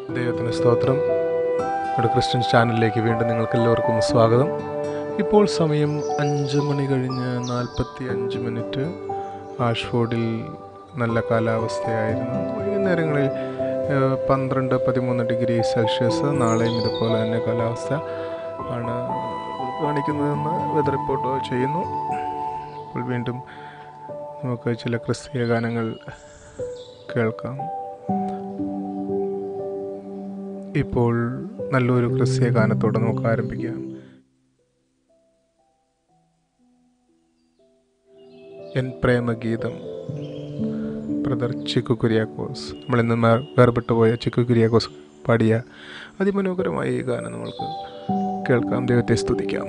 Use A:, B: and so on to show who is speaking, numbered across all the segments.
A: ദൈവത്തിന് സ്തോത്രം നമ്മുടെ ക്രിസ്ത്യൻ ചാനലിലേക്ക് വീണ്ടും നിങ്ങൾക്ക് എല്ലാവർക്കും സ്വാഗതം ഇപ്പോൾ സമയം അഞ്ച് മണി കഴിഞ്ഞ് നാൽപ്പത്തി അഞ്ച് മിനിറ്റ് ആഷ്ഫോർഡിൽ നല്ല കാലാവസ്ഥയായിരുന്നു വൈകുന്നേരങ്ങളിൽ ഏഹ്, പന്ത്രണ്ട് പതിമൂന്ന് ഡിഗ്രി സെൽഷ്യസ് നാളെയും ഇതുപോലെ തന്നെ കാലാവസ്ഥ ആണ് കാണിക്കുന്നതെന്ന് വെതർ റിപ്പോർട്ട് ചെയ്യുന്നു അപ്പോൾ വീണ്ടും നമുക്ക് ചില ക്രിസ്തീയ ഗാനങ്ങൾ കേൾക്കാം ഇപ്പോൾ നല്ലൊരു ക്രിസ്തീയ ഗാനത്തോടെ നമുക്ക് ആരംഭിക്കാം എൻ പ്രേമഗീതം ബ്രദർ ചിക്കു കുര്യാക്കോസ് നമ്മളിന്ന് മേ- വേർപെട്ടു പോയ ചിക്കു കുര്യാക്കോസ് പാടിയ അതിമനോഹരമായ ഈ ഗാനം നമ്മൾക്ക് കേൾക്കാം ദൈവത്തെ സ്തുതിക്കാം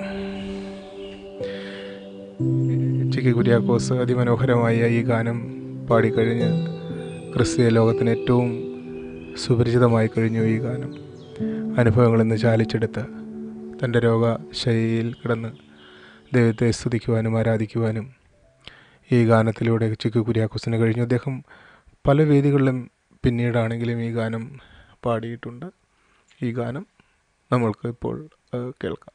A: ചിക്കു കുര്യാക്കോസ് അതിമനോഹരമായ ഈ ഗാനം പാടിക്കഴിഞ്ഞ് ക്രിസ്തീയ ലോകത്തിന് ഏറ്റവും സുപരിചിതമായി കഴിഞ്ഞു ഈ ഗാനം അനുഭവങ്ങളിൽ നിന്ന് ചാലിച്ചെടുത്ത് തൻ്റെ രോഗശൈലിയിൽ കിടന്ന് ദൈവത്തെ സ്തുതിക്കുവാനും ആരാധിക്കുവാനും ഈ ഗാനത്തിലൂടെ ചിക്കു കുര്യാക്കോസിന് കഴിഞ്ഞു അദ്ദേഹം പല വേദികളിലും പിന്നീടാണെങ്കിലും ഈ ഗാനം പാടിയിട്ടുണ്ട് ഈ ഗാനം നമ്മൾക്ക് ഇപ്പോൾ ആ, കേൾക്കാം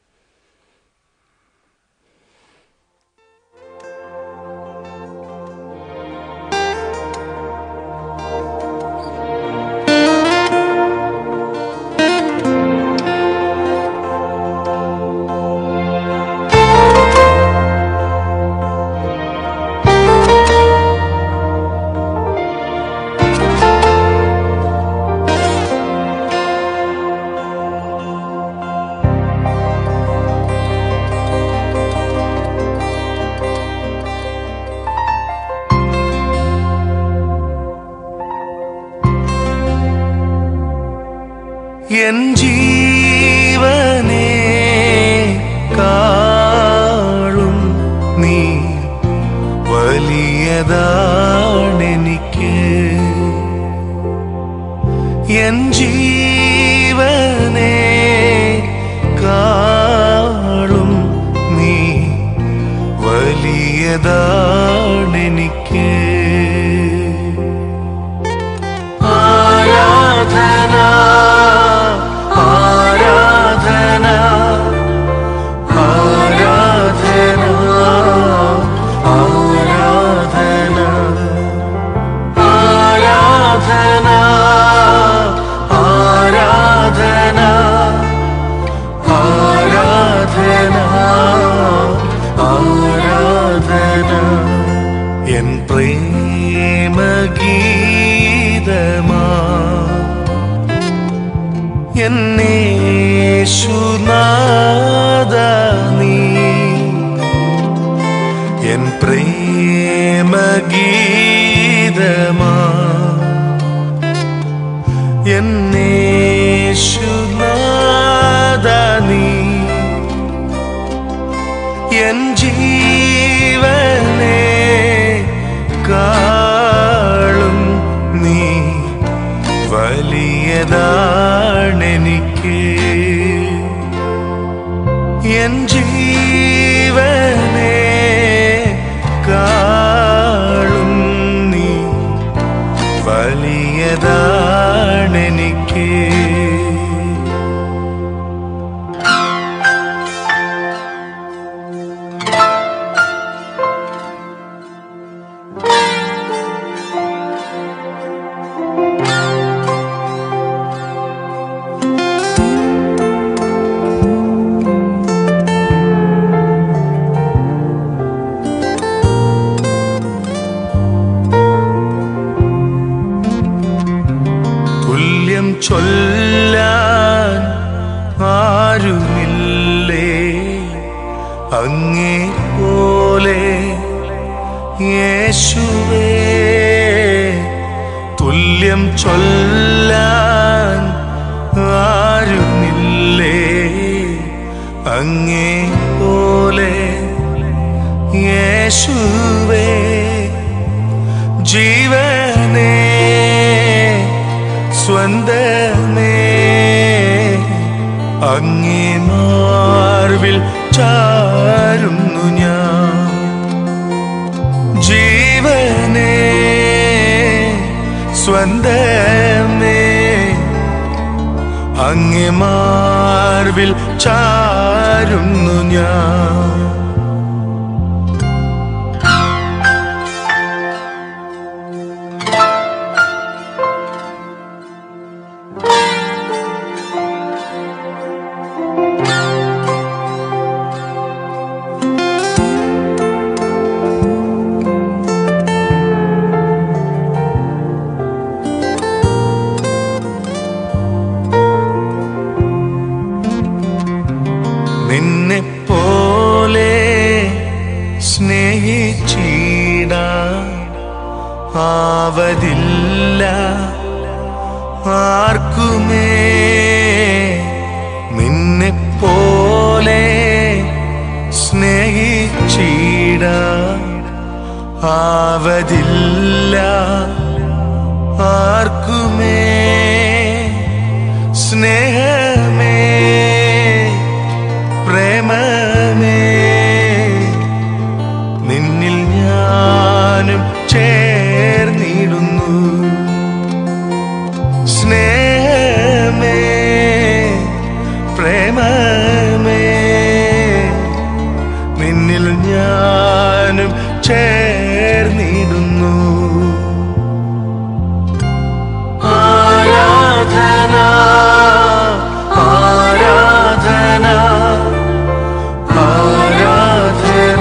B: എൻ ജീവനെ കാളും നീ വലിയതാണെനിക്ക് എൻ ജീവനെ കാളും നീ വലിയതാണെനിക്ക് ആരാധന ആരാധന ആരാധന ആരാധന ആരാധന ആരാധന ആരാധന ആരാധന എൻ പ്രേമഗീതമാ എന്നേശുനാഥ നീ എൻ പ്രേമഗീതമാ എന്നേശുനാഥ നീ എൻ ജീവനെ കാളും നീ വലിയതാണെനിക്ക് എൻ ജീവനെ കാളും നീ വലിയതാണെനിക്ക് തുല്യം ചൊല്ലാൻ ആരുമില്ലേ അങ്ങേ പോലെ യേശുവേ തുല്യം ചൊല്ലാൻ ആരുമില്ലേ അങ്ങേ പോലെ യേശുവേ ജീവനേ സ്വന്തമേ അങ്ങേ മാർവിൽ ചാരുന്നു ഞാൻ ജീവനേ സ്വന്തമേ അങ്ങേ മാർവിൽ ചാരുന്നു ഞാൻ നിന്നെ പോലെ സ്നേഹിച്ചിട ആവതില്ല ആർക്കുമേ നിന്നെ പോലെ സ്നേഹിച്ചിട ആവതില്ല ആർക്കുമേ സ്നേഹമേ പ്രേമമേ നിന്നിൽ ഞാനും ചേർന്നിടുന്നു സ്നേഹമേ പ്രേമമേ നിന്നിൽ ഞാനും ചേർന്നിടുന്നു ആരാധന ആരാധന ആരാധന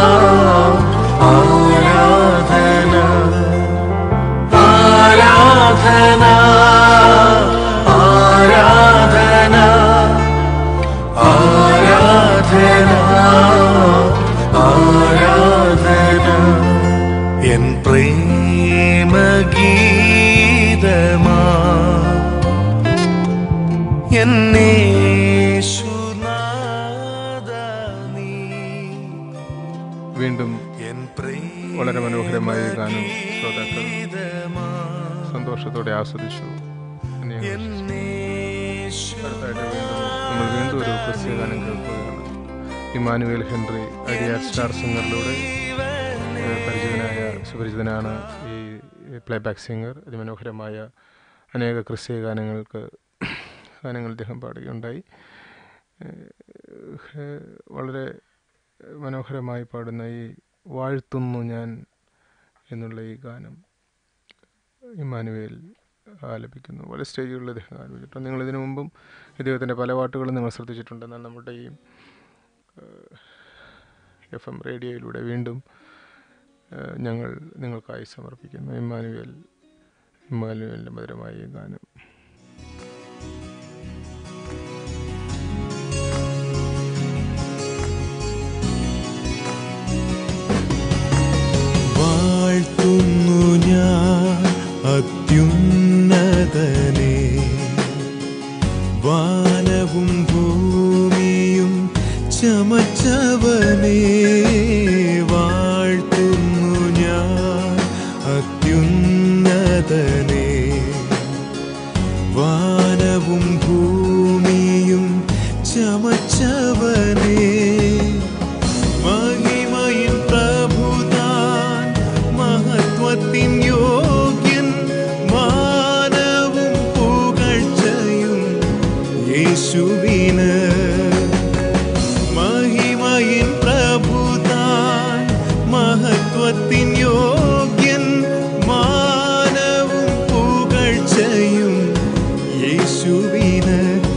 B: ആരാധന ആരാധന ആരാധന ആരാധന ആരാധന എൻ പ്രേമഗീതമാ എന്നേശുനാഥ നീ
A: വീണ്ടും
B: എൻ
A: വളരെ മനോഹരമായ ഈ ഗാനം ശ്രോതാക്കൾ
B: പ്രേമഗീതമാ
A: സന്തോഷത്തോടെ ആസ്വദിച്ചു ഇനി ഞങ്ങൾ
B: എന്നേശു
A: അടുത്തായിട്ട് വീണ്ടും നമ്മൾ വീണ്ടും ഒരു ക്രിസ്ത്യ ഗാനം കേൾക്കുകയാണ് ഇമാനുവേൽ ഹെൻറി അരിയാർ സ്റ്റാർ സിംഗറിലൂടെ ഏഹ്, പരിചിതനായ സുപരിചിതനാണ് ഈ പ്ലേ ബാക്ക് സിംഗർ അതിമനോഹരമായ അനേക ക്രിസ്തീയ ഗാനങ്ങൾക്ക് ഗാനങ്ങൾ ഇദ്ദേഹം പാടുകയുണ്ടായി ഏഹ്, വളരെ മനോഹരമായി പാടുന്ന ഈ വാഴ്ത്തുന്നു ഞാൻ എന്നുള്ള ഈ ഗാനം ഇമാനുവേൽ ആലപിക്കുന്നു പല സ്റ്റേജുകളിൽ ഇദ്ദേഹം ആലപിച്ചിട്ടുണ്ട് നിങ്ങൾ ഇതിനു മുമ്പും ഇദ്ദേഹത്തിൻ്റെ പല പാട്ടുകളും നിങ്ങൾ ശ്രദ്ധിച്ചിട്ടുണ്ടെന്നാൽ നമ്മുടെ ഈ എഫ് എം റേഡിയോയിലൂടെ വീണ്ടും ഏഹ്, ഞങ്ങൾ നിങ്ങൾക്കായി സമർപ്പിക്കുന്നു ഇമ്മാനുവേൽ ഇമ്മാനുവേലിൻ്റെ മധുരമായ ഈ ഗാനം
B: വാഴ്ത്തുന്നു ഞാൻ അത്യുന്നതനെ വാനവും ഭൂമിയും ചമച്ചവനെ വാഴ്ത്തുന്നു ഞാൻ അത്യുന്നതനെ വാനവും ഭൂമിയും ചമച്ചവനെ മഹിമയിൻ പ്രഭുതാൻ മഹത്വത്തിൻ യോഗ്യൻ മാനവും പുകഴ്ചയും യേശുവിന് മഹിമയിൻ പ്രഭുതാൻ മഹത്വത്തിൻ യോഗ്യൻ മാനവും പുകഴ്ചയും യേശുവിന്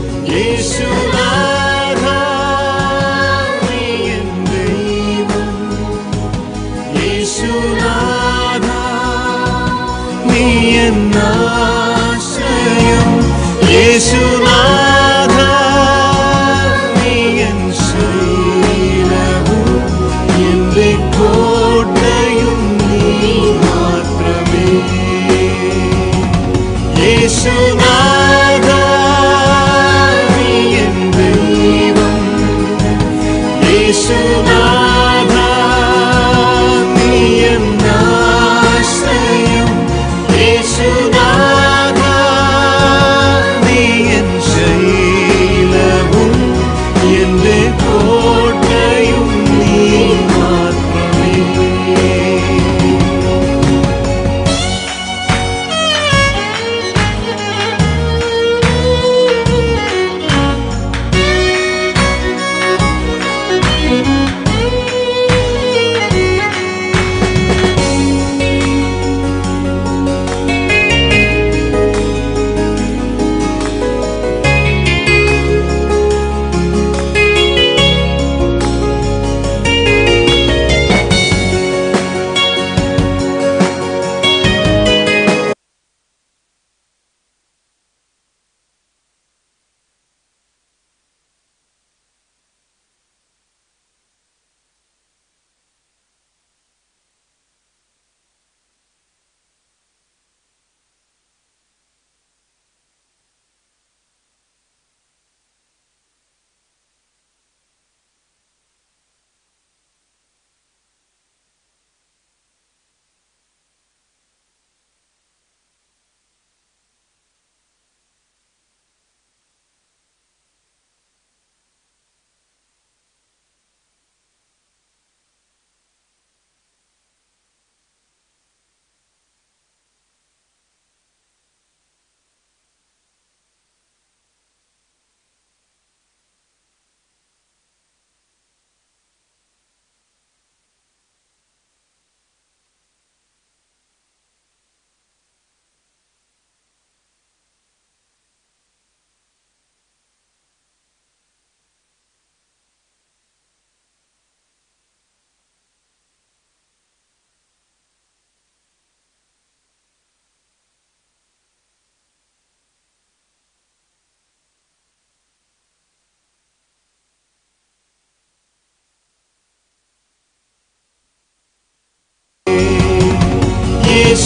B: യേശുനാഥ നീ എൻ ദൈവം യേശുനാഥ നീ എന്നാശ്രയം യേശുനാഥ നീ എൻ ശൈലവും എന്റെ കോട്ടയും നീ മാത്രമേ യേശുനാഥ നീ എൻ ദൈവം യേശുനാഥ നീ എന്നാശ്രയം യേശുനാഥ നീ എൻ ശൈലവും എന്റെ കോട്ടയും നീ മാത്രമേ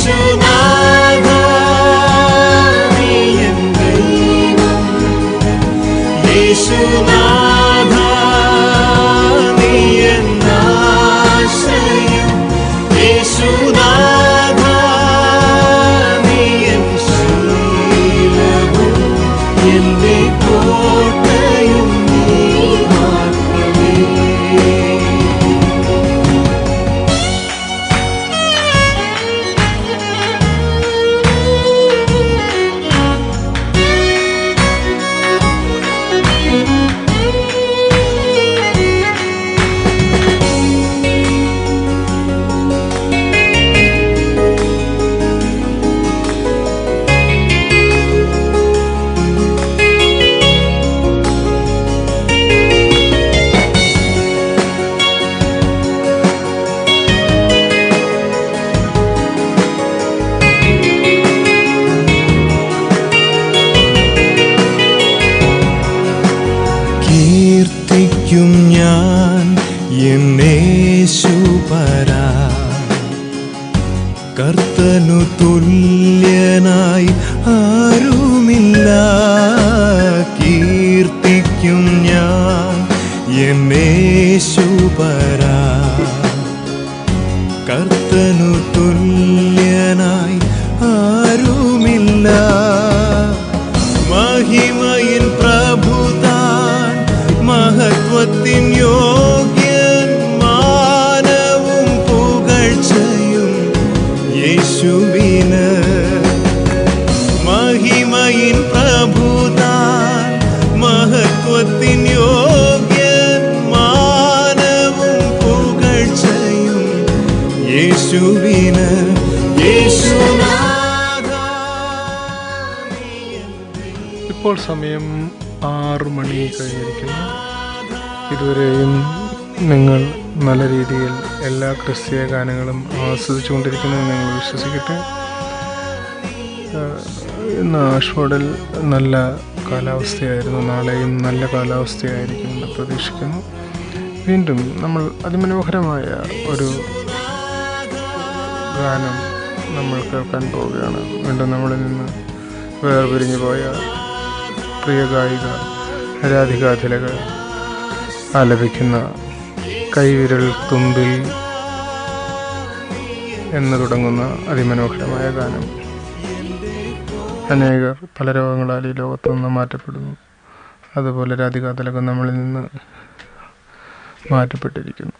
B: യേശുനാഥ നീ എൻ ദൈവം യേശുനാഥ നീ എൻ ആശ്രയം യേശുനാഥ നീ എൻ ശീലവും എന്റെ കോട്ടയും നീ മാത്രമേ കീർത്തിക്കും ഞാൻ എന്നേശുപരാ കർത്തനു തുല്യനായി ആരുമില്ല കീർത്തിക്കും ഞാൻ എന്നേശുപരാ കർത്തനു തുല്യനായി ആരുമില്ല മഹിമയിൻ പ്രഭുതാൻ മഹത്വത്തിൻ യോഗ്യൻ മാനവും പുകഴ്ചയും യേശുവിന് മഹിമയിൻ പ്രഭുതാൻ മഹത്വത്തിൻ യോഗ്യൻ മാനവും പുകഴ്ചയും യേശുവിന് യേശുനാഥ നീ എൻ
A: ഇപ്പോൾ സമയം ആറ് മണി കഴിഞ്ഞിരിക്കുന്നു ഇതുവരെയും നിങ്ങൾ നല്ല രീതിയിൽ എല്ലാ ക്രിസ്തീയ ഗാനങ്ങളും ആസ്വദിച്ചുകൊണ്ടിരിക്കുമെന്ന് നിങ്ങൾ വിശ്വസിക്കട്ടെ ആഹ് ഇന്ന് ആഷ്വാഡിൽ നല്ല കാലാവസ്ഥയായിരുന്നു നാളെയും നല്ല കാലാവസ്ഥയായിരിക്കുമെന്ന് പ്രതീക്ഷിക്കുന്നു വീണ്ടും നമ്മൾ അതിമനോഹരമായ ഒരു ഗാനം നമ്മൾ കേൾക്കാൻ പോവുകയാണ് വീണ്ടും നമ്മളിൽ നിന്ന് വേർപിരിഞ്ഞു പോയ പ്രിയ ഗായിക രാധിക തിലക് ആലപിക്കുന്ന കൈവിരൽ തുമ്പിൽ എന്ന് തുടങ്ങുന്ന അതിമനോഹരമായ ഗാനം അനേകർ പല രോഗങ്ങളാൽ ഈ ലോകത്തു നിന്ന് മാറ്റപ്പെടുന്നു അതുപോലെ രാധിക തിലക് നമ്മളിൽ നിന്ന് മാറ്റപ്പെട്ടിരിക്കുന്നു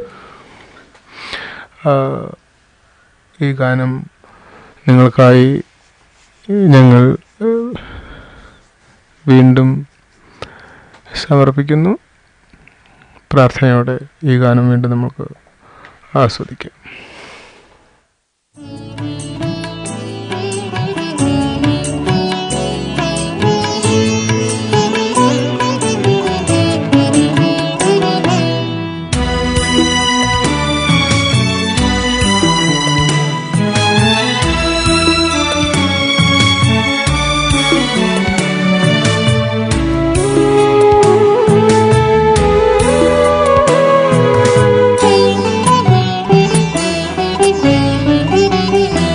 A: ആ, ഈ ഗാനം നിങ്ങൾക്കായി ഞങ്ങൾ ഏഹ്, വീണ്ടും സമർപ്പിക്കുന്നു പ്രാർത്ഥനയോടെ ഈ ഗാനം വീണ്ടും നമുക്ക് ആസ്വദിക്കാം
C: Thank you.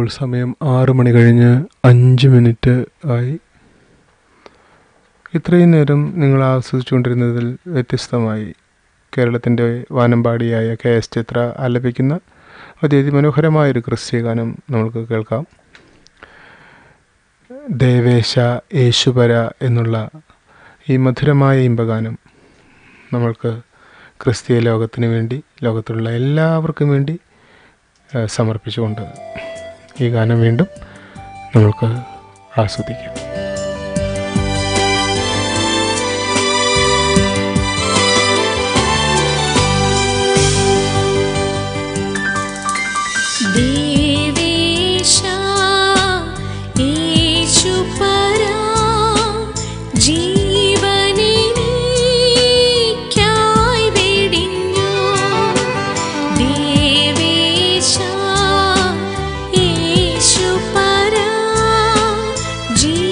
A: ഇപ്പോൾ സമയം ആറ് മണി കഴിഞ്ഞ് അഞ്ച് മിനിറ്റ് ആയി ഇത്രയും നേരം നിങ്ങൾ ആസ്വദിച്ചുകൊണ്ടിരുന്നതിൽ വ്യത്യസ്തമായി കേരളത്തിൻ്റെ വാനമ്പാടിയായ കെ എസ് ചിത്ര ആലപിക്കുന്ന അതിമനോഹരമായൊരു ക്രിസ്തീയ ഗാനം നമുക്ക് കേൾക്കാം ദേവേശ യേശുപര എന്നുള്ള ഈ മധുരമായ ഇമ്പഗാനം നമ്മൾക്ക് ക്രിസ്തീയ ലോകത്തിന് വേണ്ടി ലോകത്തിലുള്ള എല്ലാവർക്കും വേണ്ടി ഏഹ്, സമർപ്പിച്ചുകൊണ്ട് ഈ ഗാനം വീണ്ടും നമ്മൾക്ക് ആസ്വദിക്കാം
C: ദേവേശ യേശുപരാ ജീവനെനിക്കായി വെടിഞ്ഞു ദേവേശ യേശുപരാ ജീവനെനിക്കായി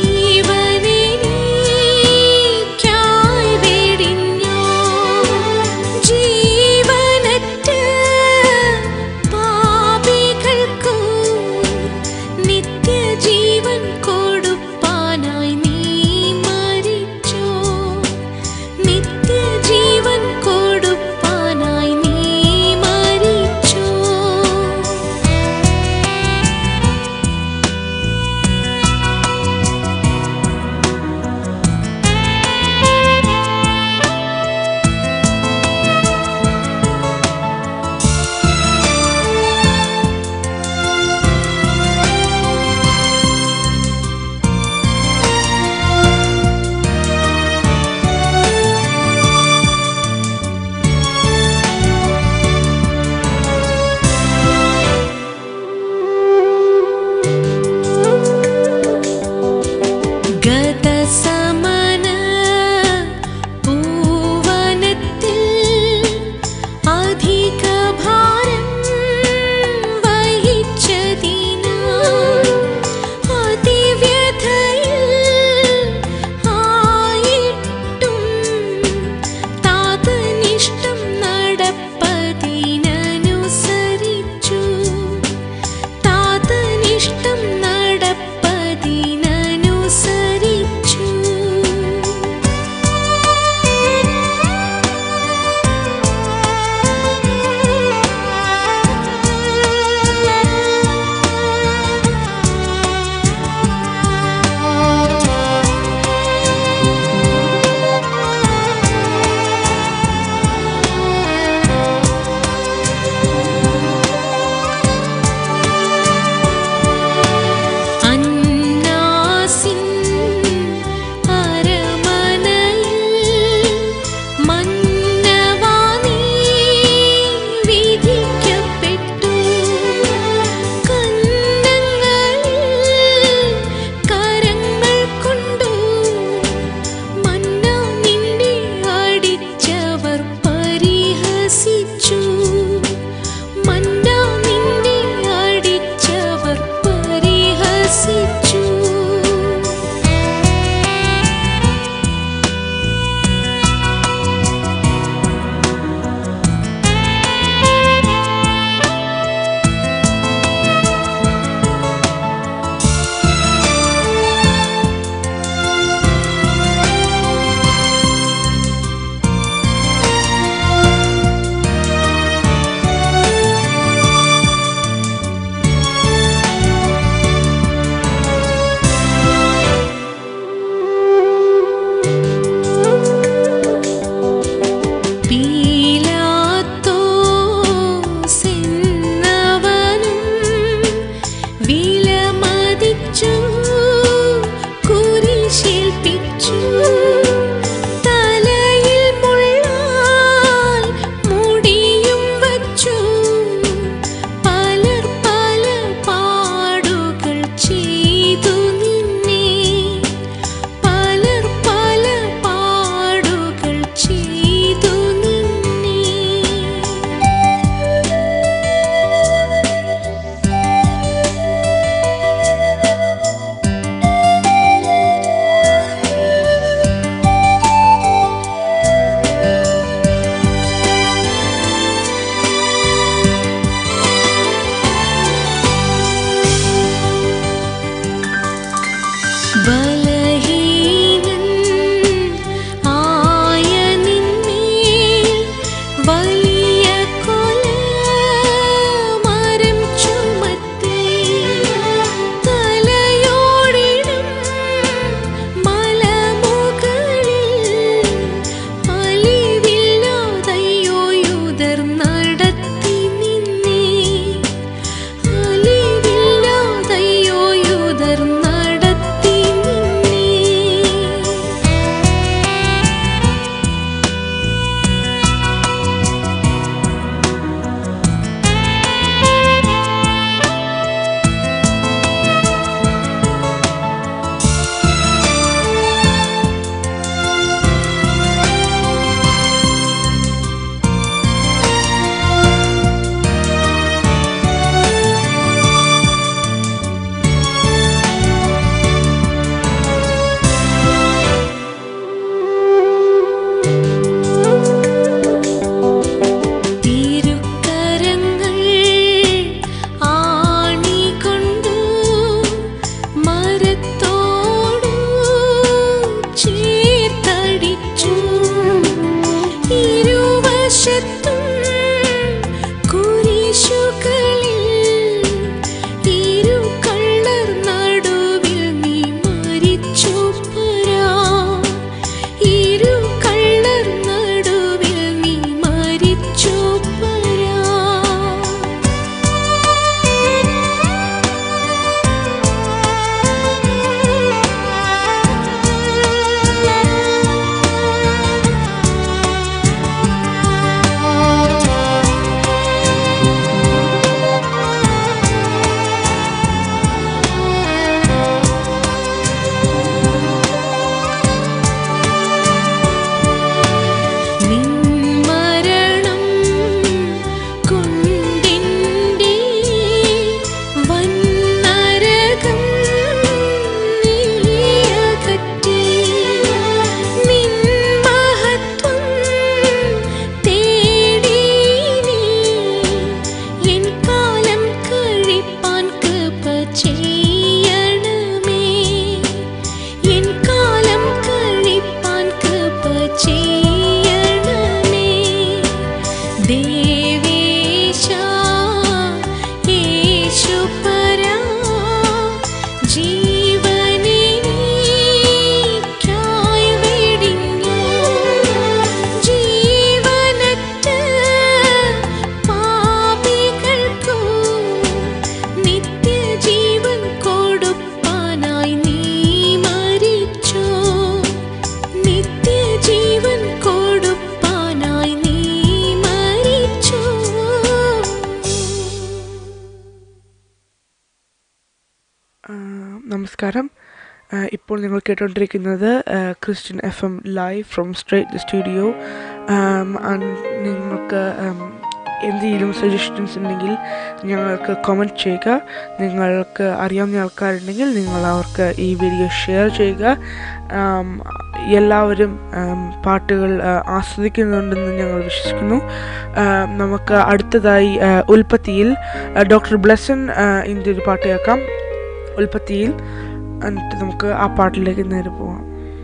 D: നമസ്കാരം ആ, ഇപ്പോൾ നിങ്ങൾ കേട്ടുകൊണ്ടിരിക്കുന്നത് ആ, Christian F M live from straight studio നിങ്ങൾക്ക് ആം, എന്തെങ്കിലും സജഷൻസ് ഉണ്ടെങ്കിൽ ഞങ്ങൾക്ക് കമൻറ്റ് ചെയ്യുക നിങ്ങൾക്ക് അറിയാവുന്ന ആൾക്കാരുണ്ടെങ്കിൽ നിങ്ങൾ അവർക്ക് ഈ വീഡിയോ ഷെയർ ചെയ്യുക ആം, എല്ലാവരും ആം, പാട്ടുകൾ ആ, ആസ്വദിക്കുന്നുണ്ടെന്ന് ഞങ്ങൾ വിശ്വസിക്കുന്നു ആ, നമുക്ക് അടുത്തതായി ആ, ഉൽപ്പത്തിയിൽ ആ, ഡോക്ടർ ബ്ലസൻ ആ, ഇതിൻ്റെ ഒരു പാട്ട് കേൾക്കാം ഉൽപ്പത്തിയിൽ എന്നിട്ട് നമുക്ക് ആ പാട്ടിലേക്ക് നേരെ പോവാം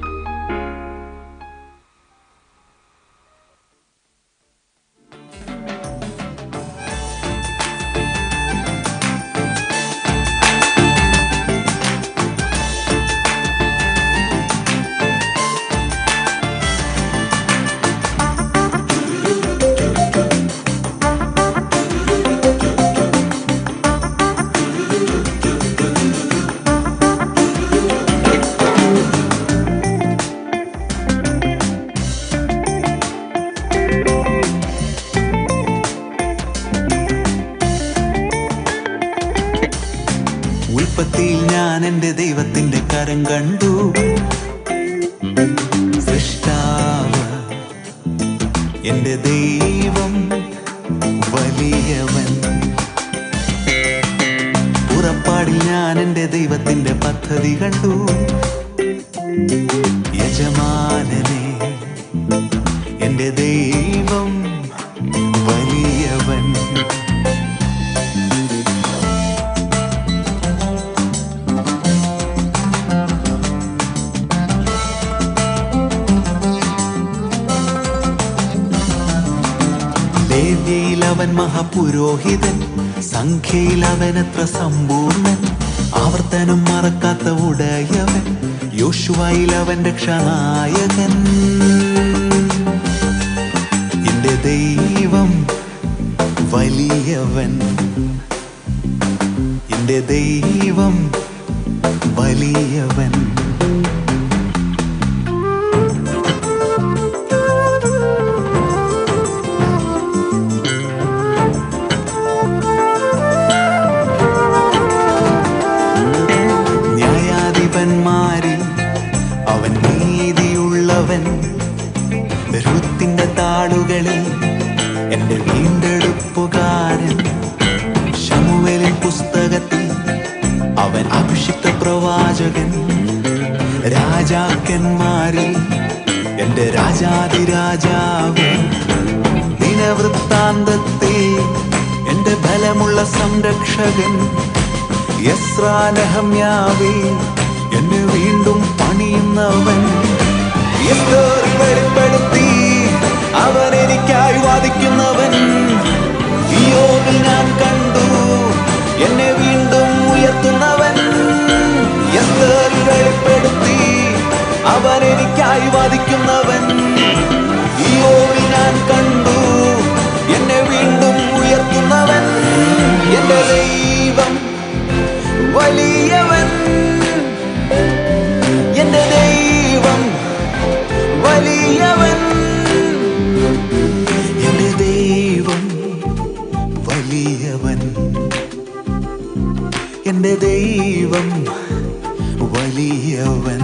B: ഉൽപ്പത്തിയിൽ ഞാൻ എൻ്റെ ദൈവത്തിന്റെ കരം കണ്ടു സൃഷ്ടാവ് എൻ്റെ ദൈവം വലിയവൻ പുറപ്പാടിൽ ഞാൻ എൻ്റെ ദൈവത്തിന്റെ പദ്ധതി കണ്ടു യജമാനനെ എൻ്റെ ദൈവം വലിയവൻ ലേവ്യയിൽ അവൻ മഹാപുരോഹിതൻ സംഖ്യയിൽ അവൻ എത്ര സമ്പൂർണൻ ആവർത്തനം മറക്കാത്ത ഉടയവൻ യോശുവായിൽ അവൻ രക്ഷനായകൻ എന്റെ ദൈവം വലിയവൻ എന്റെ ദൈവം വലിയവൻ ന്യായാധിപന്മാരിൽ അവൻ നീതിയുള്ളവൻ രുത്തിന്റെ താളുകളിൽ എന്റെ വീണ്ടെടുപ്പുകാരൻ ശമുവേലിൻ പുസ്തകത്തിൽ അവൻ അഭിഷിക്ത പ്രവാചകൻ രാജാക്കന്മാരിൽ എന്റെ രാജാതിരാജാവ് ദിനവൃത്താന്തത്തിൽ എന്റെ ബലമുള്ള സംരക്ഷകൻ യസ്രാനഹമ്യാവേ എന്നെ വീണ്ടും പണിയുന്നവൻ എസ്തേറിൽ വെളിപ്പെടുത്തി അവൻ എനിക്കായി വാദിക്കുന്നവൻ ഇയോബിൽ ഞാൻ കണ്ടു എന്നെ വീണ്ടും ഉയർത്തുന്നവൻ എസ്തേറിൽ വെളിപ്പെടുത്തി അവൻ എനിക്കായി വാദിക്കുന്നവൻ ഇയോബിൽ ഞാൻ കണ്ടു എന്നെ വീണ്ടും ഉയർത്തുന്നവൻ എന്റെ ദൈവം വലിയവൻ എന്റെ ദൈവം വലിയവൻ എന്റെ ദൈവം വലിയവൻ എന്റെ ദൈവം വലിയവൻ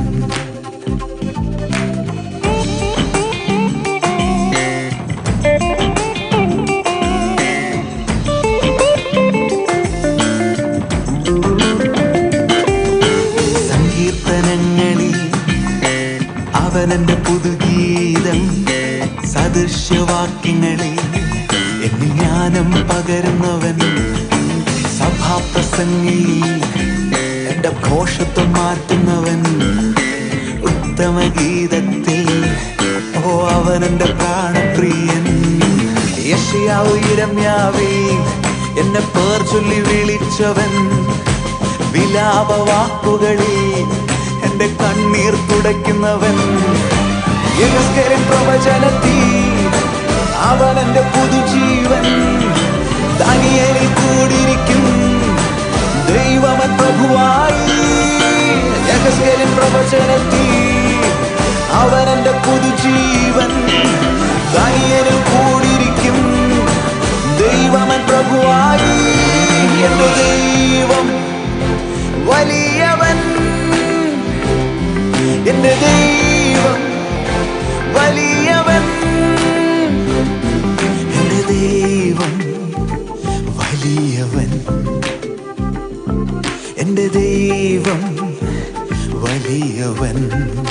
B: സങ്കീർത്തനങ്ങളിൽ അവനെന്റെ പുതുഗീതം സദൃശ്യവാക്യങ്ങളിൽ എന്നിൽ ജ്ഞാനം പകരുന്നവൻ സഭാപ്രസംഗിയിൽ എന്റെ ഘോഷത്വം മാറ്റുന്നവൻ ഉത്തമ ഗീതത്തിൽ ഓ അവനെന്റെ പ്രാണപ്രിയൻ യശയാവ് ഇരമ്യാവേ എന്നെ പേർ ചൊല്ലി വിളിച്ചവൻ വിലാപ വാക്കുകളിൽ എന്റെ കണ്ണീർ തുടയ്ക്കുന്നവൻ യഹസ്കേലിൻ പ്രവചനത്തിൽ അവൻ എന്റെ പുതുജീവൻ ദാനിയേലിൽ കൂടിയിരിക്കും ദൈവമൻ പ്രഭുവായി യഹസ്കേലിൻ പ്രവചനത്തിൽ അവൻ എന്റെ പുതുജീവൻ ദാനിയേലിൽ കൂടിയിരിക്കും ദൈവമൻ പ്രഭുവായി എന്റെ ദൈവം വലിയവൻ എന്റെ ദൈവം വലിയവൻ എന്റെ ദൈവം വലിയവൻ എന്റെ ദൈവം വലിയവൻ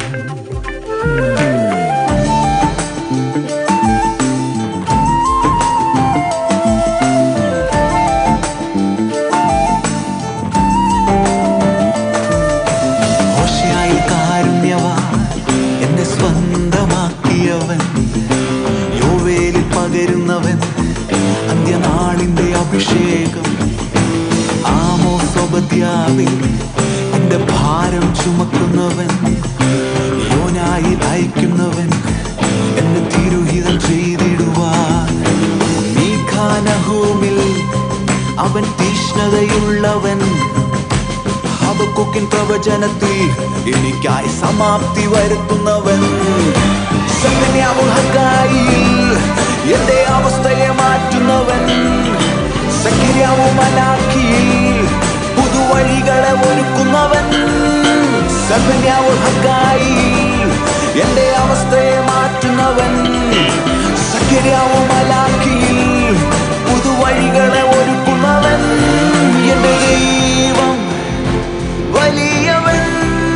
B: ഹോശയായി കാരുണ്യവാൻ എന്നെ സ്വന്തമാക്കിയവൻ യോവേലിൽ പകരുന്നവൻ അന്ത്യനാളിന്റെ അഭിഷേകം ആമോ സ്വപത്യാവിൽ എന്റെ ഭാരം ചുമക്കുന്നവൻ യോനായി അയക്കുന്നവൻ എന്നെ തിരുഹിതം ചെയ്തിടുവാൻ മീഖാനഹൂമിൽ അവൻ തീഷ്ണതയുള്ളവൻ ഹബക്കുക്കിൻ പ്രവചനത്തിൽ എനിക്കായി സമാപ്തി വരുത്തുന്നവൻ സകന്യാവുൽ ഹഗ്ഗായിൽ എന്റെ അവസ്ഥയെ മാറ്റുന്നവൻ സഖിര്യാവു മലാഖിയിൽ പുതുവഴികളെ ഒരുക്കുന്നവൻ സകന്യാവുൽ ഹഗ്ഗായിൽ എന്റെ അവസ്ഥയെ മാറ്റുന്നവൻ സഖിര്യാവു മലാഖിയിൽ പുതുവഴികളെ ഒരുക്കുന്നവൻ എന്റെ ദൈവം വലിയവൻ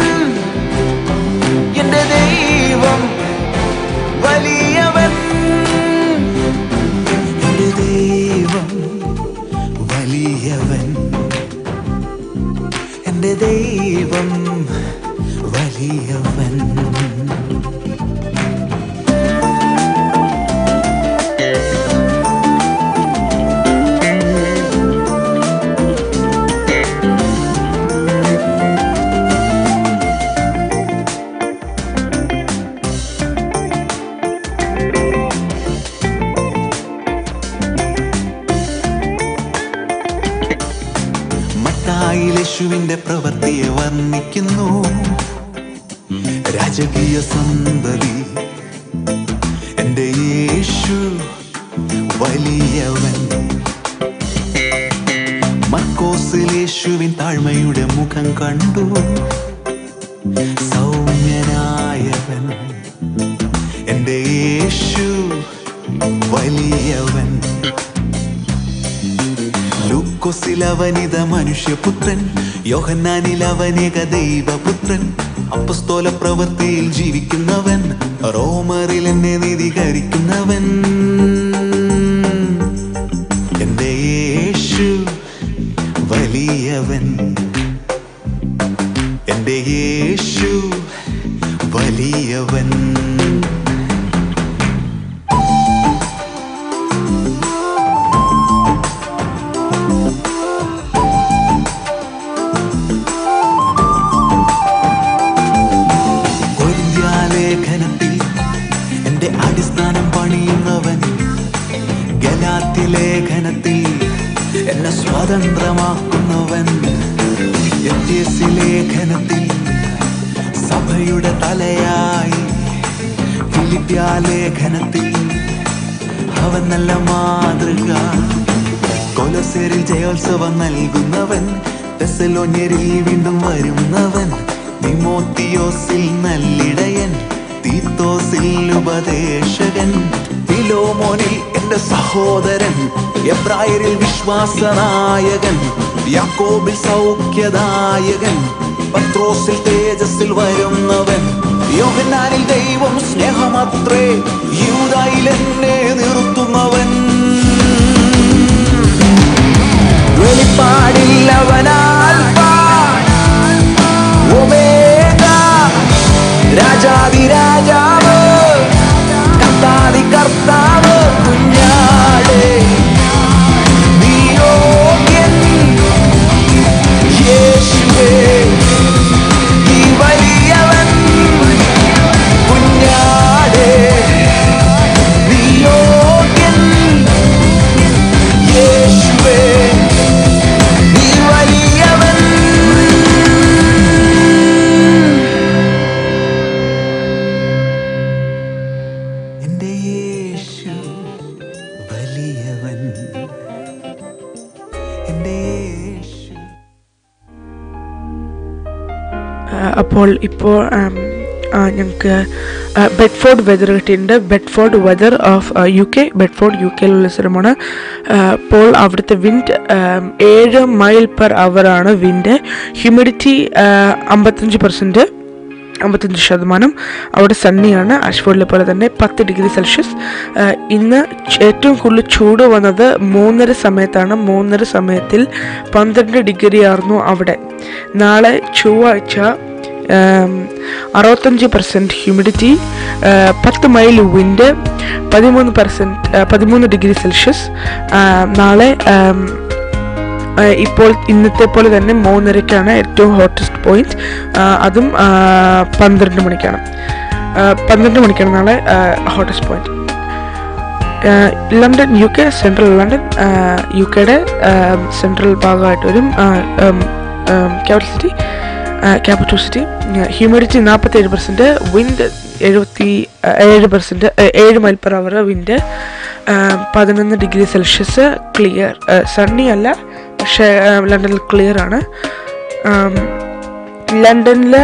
B: എന്റെ ദൈവം വലിയവൻ എന്റെ ദൈവം വലിയവൻ എന്റെ ദൈവം വലിയവൻ മത്തായിൽ യേശുവിന്റെ പ്രവൃത്തിയെ വർണ്ണിക്കുന്നു രാജകീയ സന്തതി എന്റെ യേശു വലിയവൻ മക്കോസിൽ യേശുവിൻ താഴ്മയുടെ മുഖം കണ്ടു സൗമ്യനായവൻ എന്റെ യേശു വലിയവൻ ലൂക്കോസിൽ അവനിത മനുഷ്യപുത്രൻ യോഹന്നാനിൽ അവനേക ദൈവപുത്രൻ അപ്പസ്തോല പ്രവൃത്തിയിൽ ജീവിക്കുന്നവൻ റോമറിൽ എന്നെ നീതീകരിക്കുന്നവൻ എന്റെ യേശു വലിയവൻ എന്റെ യേശു വലിയവൻ ലേഖനത്തിൽ എന്റെ അടിസ്ഥാനം പണിയുന്നവൻ ഗലാത്തി ലേഖനത്തിൽ എന്നെ സ്വതന്ത്രമാക്കുന്നവൻ എത്തിയസി ലേഖനത്തിൽ സഭയുടെ തലയായി ഫിലിപ്പ്യ ലേഖനത്തിൽ അവൻ നല്ല മാതൃക കൊലസേരിൽ ജയോത്സവം നൽകുന്നവൻ തെസലോന്യരിൽ വീണ്ടും വരുന്നവൻ തിമോത്തിയോസിൽ നല്ലിടയൻ തീത്തോസിൽ ഉപദേശകൻ ഫിലോമോനിൽ എന്റെ സഹോദരൻ എബ്രായരിൽ വിശ്വാസനായകൻ യാക്കോബിൽ സൗഖ്യദായകൻ പത്രോസിൽ തേജസ്സിൽ വരുന്നവൻ യോഹന്നാനിൽ ദൈവം സ്നേഹമത്രേ യൂതായിൽ എന്നെ നിർത്തുന്നവൻ വെളിപ്പാടിൽ അവനാൽഫ ഒമേഗ രാജാതിരാജാവ് കർത്താതി കർത്താവ് കുഞ്ഞാടേ നീ യോഗ്യൻ യേശുവേ നീ വലിയവൻ കുഞ്ഞാടേ നീ യോഗ്യൻ യേശുവേ നീ വലിയവൻ എന്റെ യേശു വലിയവൻ എന്റെ യേശു
D: ആ, അപ്പോൾ ഇപ്പോൾ ആം, ഞങ്ങൾക്ക് ബെഡ്ഫോർഡ് വെതർ കിട്ടിയിട്ടുണ്ട് Bedford weather of U K Bedford U കെയിലുള്ള സ്ഥലമാണ് ആ, അപ്പോൾ അവിടുത്തെ വിൻഡ് ഏഴ് മൈൽ പെർ ആണ് വിൻഡ് ഹ്യൂമിഡിറ്റി അമ്പത്തഞ്ച് പെർസെൻറ്റ് അമ്പത്തഞ്ച് ശതമാനം അവിടെ സണ്ണിയാണ് ആഷ്ഫോർഡിലെ പോലെ തന്നെ പത്ത് ഡിഗ്രി സെൽഷ്യസ് ആ, ഇന്ന് ച് ഏറ്റവും കൂടുതൽ ചൂട് വന്നത് മൂന്നര സമയത്താണ് മൂന്നര സമയത്തിൽ പന്ത്രണ്ട് ഡിഗ്രി ആയിരുന്നു അവിടെ നാളെ ചൊവ്വാഴ്ച ആം, അറുപത്തഞ്ച് പെർസെൻറ്റ് ഹ്യൂമിഡിറ്റി പത്ത് മൈൽ വിൻഡ് പതിമൂന്ന് പെർസെൻറ്റ് പതിമൂന്ന് ഡിഗ്രി സെൽഷ്യസ് ആ, നാളെ ആം, ആ, ഇപ്പോൾ ഇന്നത്തെ പോലെ തന്നെ മൂന്നരയ്ക്കാണ് ഏറ്റവും ഹോട്ടസ്റ്റ് പോയിന്റ് അതും ആ, പന്ത്രണ്ട് മണിക്കാണ് ആ, പന്ത്രണ്ട് മണിക്കാണ് നാളെ hottest point London U K central London U കെയുടെ സെൻട്രൽ ഭാഗമായിട്ട് വരും capital city capital city humidity നാൽപ്പത്തേഴ് പെർസെൻറ്റ് വിൻഡ് എഴുപത്തി ആ, ഏഴ് പെർസെൻറ്റ് ഏഴ് മൈൽ പെർ അവർ വിൻഡ് പതിനൊന്ന് ഡിഗ്രി സെൽഷ്യസ് ക്ലിയർ സണ്ണി അല്ല പക്ഷേ ആ, ലണ്ടനിൽ ക്ലിയർ ആണ് ലണ്ടനിൽ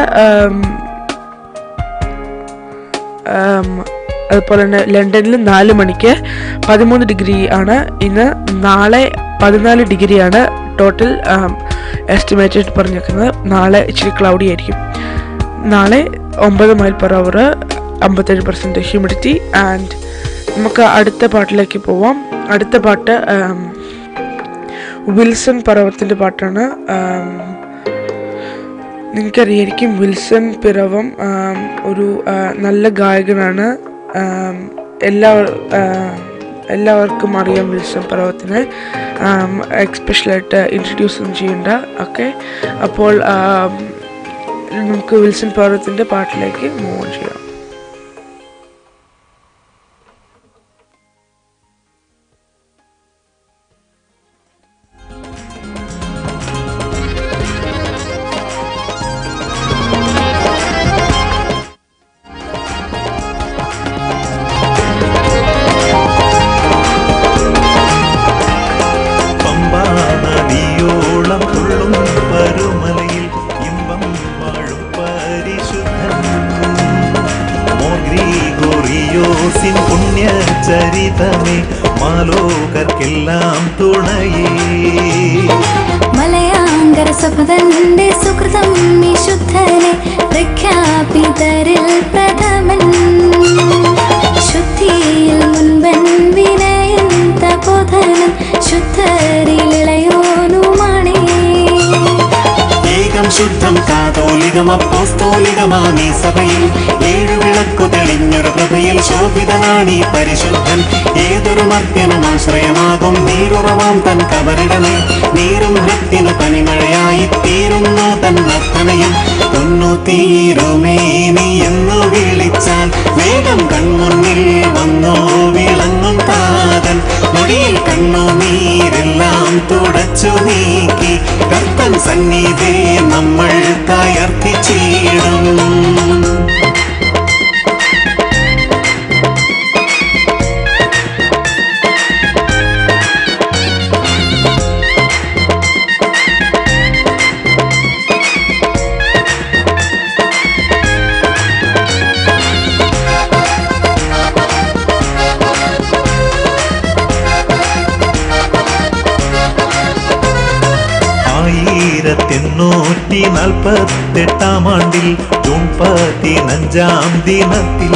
D: അതുപോലെ തന്നെ ലണ്ടനിൽ നാല് മണിക്ക് പതിമൂന്ന് ഡിഗ്രി ആണ് ഇന്ന് നാളെ പതിനാല് ഡിഗ്രിയാണ് ടോട്ടൽ എസ്റ്റിമേറ്റഡ് പറഞ്ഞേക്കുന്നത് നാളെ ഇച്ചിരി ക്ലൗഡി ആയിരിക്കും നാളെ ഒമ്പത് മൈൽ പെർ അവർ അമ്പത്തേഴ് പെർസെൻറ്റ് ഹ്യൂമിഡിറ്റി ആൻഡ് നമുക്ക് അടുത്ത പാട്ടിലേക്ക് പോവാം അടുത്ത പാട്ട് ആം, വിൽസൺ പർവ്വത്തിൻ്റെ പാട്ടാണ് ആം, നിങ്ങൾക്കറിയായിരിക്കും വിൽസൺ പിറവം ആം, ഒരു ആ, നല്ല ഗായകനാണ് ആം, എല്ലാ ആ, എല്ലാവർക്കും അറിയാം വിൽസൺ പർവ്വത്തിനെ എക്സ്പെഷ്യലായിട്ട് ഇൻട്രൊഡ്യൂസ് ഒന്നും ചെയ്യണ്ട ഓക്കെ അപ്പോൾ ആം, നമുക്ക് വിൽസൺ പർവ്വത്തിൻ്റെ പാട്ടിലേക്ക് മൂവ് ചെയ്യാം
B: പമ്പാ നദിയോളം തുള്ളും പരുമലയിൽ ഇമ്പം വാഴും പരിശുദ്ധൻ മോർ ഗ്രീഗോറിയോസിൻ പുണ്യചരിതമേ മാലോകർക്കെല്ലാം തുണയേ
E: മലയാങ്കര സഭതന്റെ സുഹൃതം വിശുദ്ധനെ പ്രഖ്യാപിതരിൽ പ്രഥമൻ ശുദ്ധിയിൽ മുൻപൻ വിനയൻ തപോധനൻ ശുദ്ധരിളിളയോനുമാണേ
B: ഏകം ശുദ്ധം കാതോലികം അപ്പോസ്തോലികമാമീ സഭയിൽ ഏഴു വിളക്കു തെളിഞ്ഞൊരു പ്രഭയിൽ ശോഭിതനാണീ പരിശുദ്ധൻ ഏതൊരു മർത്യനും ആശ്രയമാകും നീരുറവാം തൻ കബറിടമേ നീരും ഭക്തിനു പനിമഴയായി തീരുന്നു തൻ നർത്തനയും ഒന്നു തീരുമേ നീ എന്നു വിളിച്ചാൽ വേഗം കൺമുന്നിൽ വന്നോ വിളങ്ങും താതൻ നൊടിയിൽ കണ്ണു നീരെല്ലാം തുടച്ചു നീക്കി കർത്തൻ സന്നിധേ നമ്മൾ കയർത്തിച്ചിടും ആയിരത്തെണ്ണൂറ്റി നാൽപ്പത്തെട്ടാം ആണ്ടിൽ ജൂൺ പതിനഞ്ചാം ദിനത്തിൽ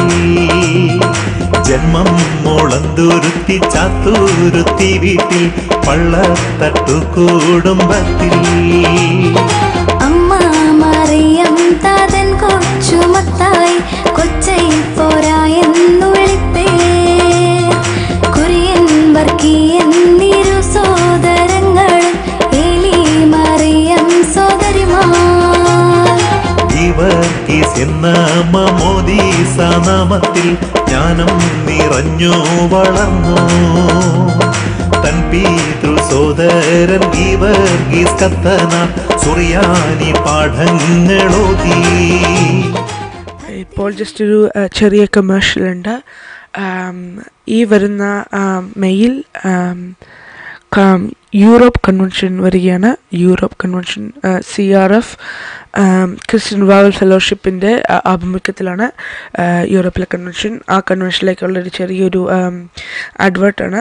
B: ജന്മം മുളന്തുരുത്തി ചാത്തൂരുത്തി വീട്ടിൽ പള്ളത്തട്ടു കുടുംബത്തിൽ
E: അമ്മ മറിയം താതൻ കൊച്ചുമത്തായി കൊച്ചൈ പോരായെന്നു വിളിപ്പേ കുര്യൻ വർക്കിയൻ നിരു സോദരങ്ങളും എലി മറിയം സോദരിമാർ
B: ഇവർക്കീസ് എന്ന മമോദീസ നാമത്തിൽ ജ്ഞാനം നിറഞ്ഞു വളർന്നു തൻ പീതൃ സോദരൻ ഗീവർഗീസ് കത്തന സുറിയാനി പാഠങ്ങളോതി
D: ഇപ്പോൾ ജസ്റ്റ് ഒരു ആ, ചെറിയ കമേഴ്ഷ്യൽ ഉണ്ട് ആം, ഈ വരുന്ന ആം, മെയിൽ ആം, കം- യൂറോപ്പ് കൺവെൻഷൻ വരികയാണ് Europe convention C R F Christian revival ഫെലോഷിപ്പിൻ്റെ ആഭിമുഖ്യത്തിലാണ് ആ, യൂറോപ്പിലെ കൺവെൻഷൻ ആ കൺവെൻഷനിലേക്കുള്ള ഒരു ചെറിയൊരു അഡ്വേർട്ടാണ്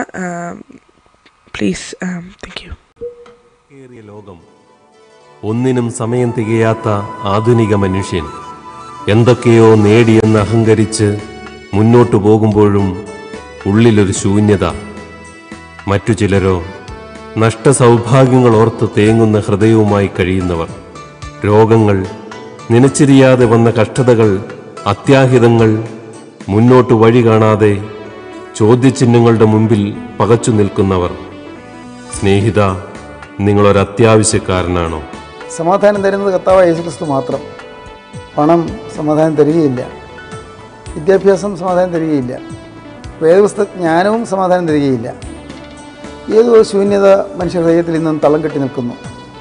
D: പ്ലീസ് താങ്ക് യു
F: ഏറിയ ലോകം ഒന്നിനും സമയം തികയാത്ത ആധുനിക മനുഷ്യൻ എന്തൊക്കെയോ നേടിയെന്ന് അഹങ്കരിച്ച് മുന്നോട്ടു പോകുമ്പോഴും ഉള്ളിലൊരു ശൂന്യത മറ്റു ചിലരോ നഷ്ടസൗഭാഗ്യങ്ങൾ ഓർത്ത് തേങ്ങുന്ന ഹൃദയവുമായി കഴിയുന്നവർ രോഗങ്ങൾ നനച്ചിരിയാതെ വന്ന കഷ്ടതകൾ അത്യാഹിതങ്ങൾ മുന്നോട്ട് വഴി കാണാതെ ചോദ്യചിഹ്നങ്ങളുടെ മുമ്പിൽ പകച്ചു നിൽക്കുന്നവർ സ്നേഹിത നിങ്ങളൊരു അത്യാവശ്യക്കാരനാണോ
G: സമാധാനം തരുന്നത് കർത്താവ് യേശുക്രിസ്തു മാത്രം പണം സമാധാനം തരികയില്ല വിദ്യാഭ്യാസം സമാധാനം തരികയില്ല വേദപുസ്തക ജ്ഞാനവും സമാധാനം തരികയില്ല ഏതോ ഒരു ശൂന്യത മനുഷ്യ ഹൃദയത്തിൽ ഇന്നും തളം കെട്ടി നിൽക്കുന്നു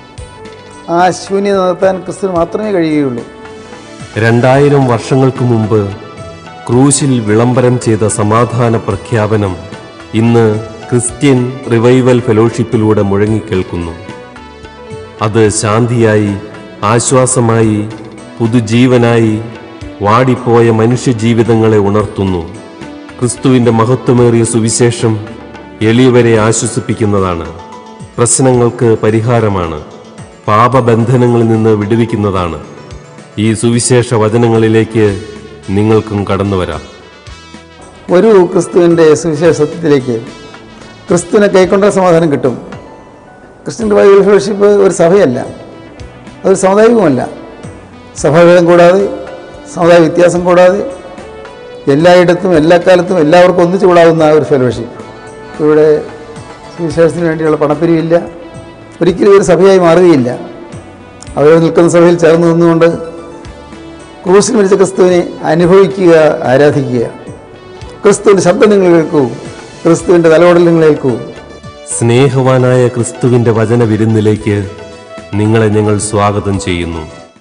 G: ആ ശൂന്യത നിർത്താൻ ക്രിസ്തുവിന് മാത്രമേ കഴിയുകയുള്ളൂ
F: രണ്ടായിരം വർഷങ്ങൾക്ക് മുമ്പ് ക്രൂശിൽ വിളംബരം ചെയ്ത സമാധാന പ്രഖ്യാപനം ഇന്ന് ക്രിസ്ത്യൻ റിവൈവൽ ഫെലോഷിപ്പിലൂടെ മുഴങ്ങിക്കേൾക്കുന്നു അത് ശാന്തിയായി ആശ്വാസമായി പുതുജീവനായി വാടിപ്പോയ മനുഷ്യജീവിതങ്ങളെ ഉണർത്തുന്നു ക്രിസ്തുവിൻ്റെ മഹത്വമേറിയ സുവിശേഷം എളിയവരെ ആശ്വസിപ്പിക്കുന്നതാണ് പ്രശ്നങ്ങൾക്ക് പരിഹാരമാണ് പാപബന്ധനങ്ങളിൽ നിന്ന് വിടുവിക്കുന്നതാണ് ഈ സുവിശേഷ വചനങ്ങളിലേക്ക് നിങ്ങൾക്കും കടന്നു വരാം
G: ഒരു ക്രിസ്തുവിൻ്റെ സുവിശേഷ സത്യത്തിലേക്ക് ക്രിസ്തുവിനെ കൈക്കൊണ്ട സമാധാനം കിട്ടും ക്രിസ്ത്യൻ ബൈബിൾ ഫെലോഷിപ്പ് ഒരു സഭയല്ല അതൊരു സമുദായവുമല്ല സഭാഭേദം കൂടാതെ സമുദായ വ്യത്യാസം കൂടാതെ എല്ലായിടത്തും എല്ലാ കാലത്തും എല്ലാവർക്കും ഒന്നിച്ചു കൂടാവുന്ന ഒരു ഫെലോഷിപ്പ് ഇവിടെ സുവിശേഷത്തിന് വേണ്ടിയുള്ള പണപ്പിരിവില്ല ഒരിക്കലും ഒരു സഭയായി മാറുകയില്ല അവർ നിൽക്കുന്ന സഭയിൽ ചേർന്ന് നിന്നുകൊണ്ട് ക്രൂസിൽ മരിച്ച ക്രിസ്തുവിനെ അനുഭവിക്കുക ആരാധിക്കുക ക്രിസ്തുവിൻ്റെ ശബ്ദം നിങ്ങൾ കേൾക്കൂ ക്രിസ്തുവിൻ്റെ തലവടൽ നിങ്ങൾ കേൾക്കൂ
F: സ്നേഹവാനായ ക്രിസ്തുവിൻ്റെ വചന വിരുന്നിലേക്ക് നിങ്ങളെ ഞങ്ങൾ സ്വാഗതം ചെയ്യുന്നു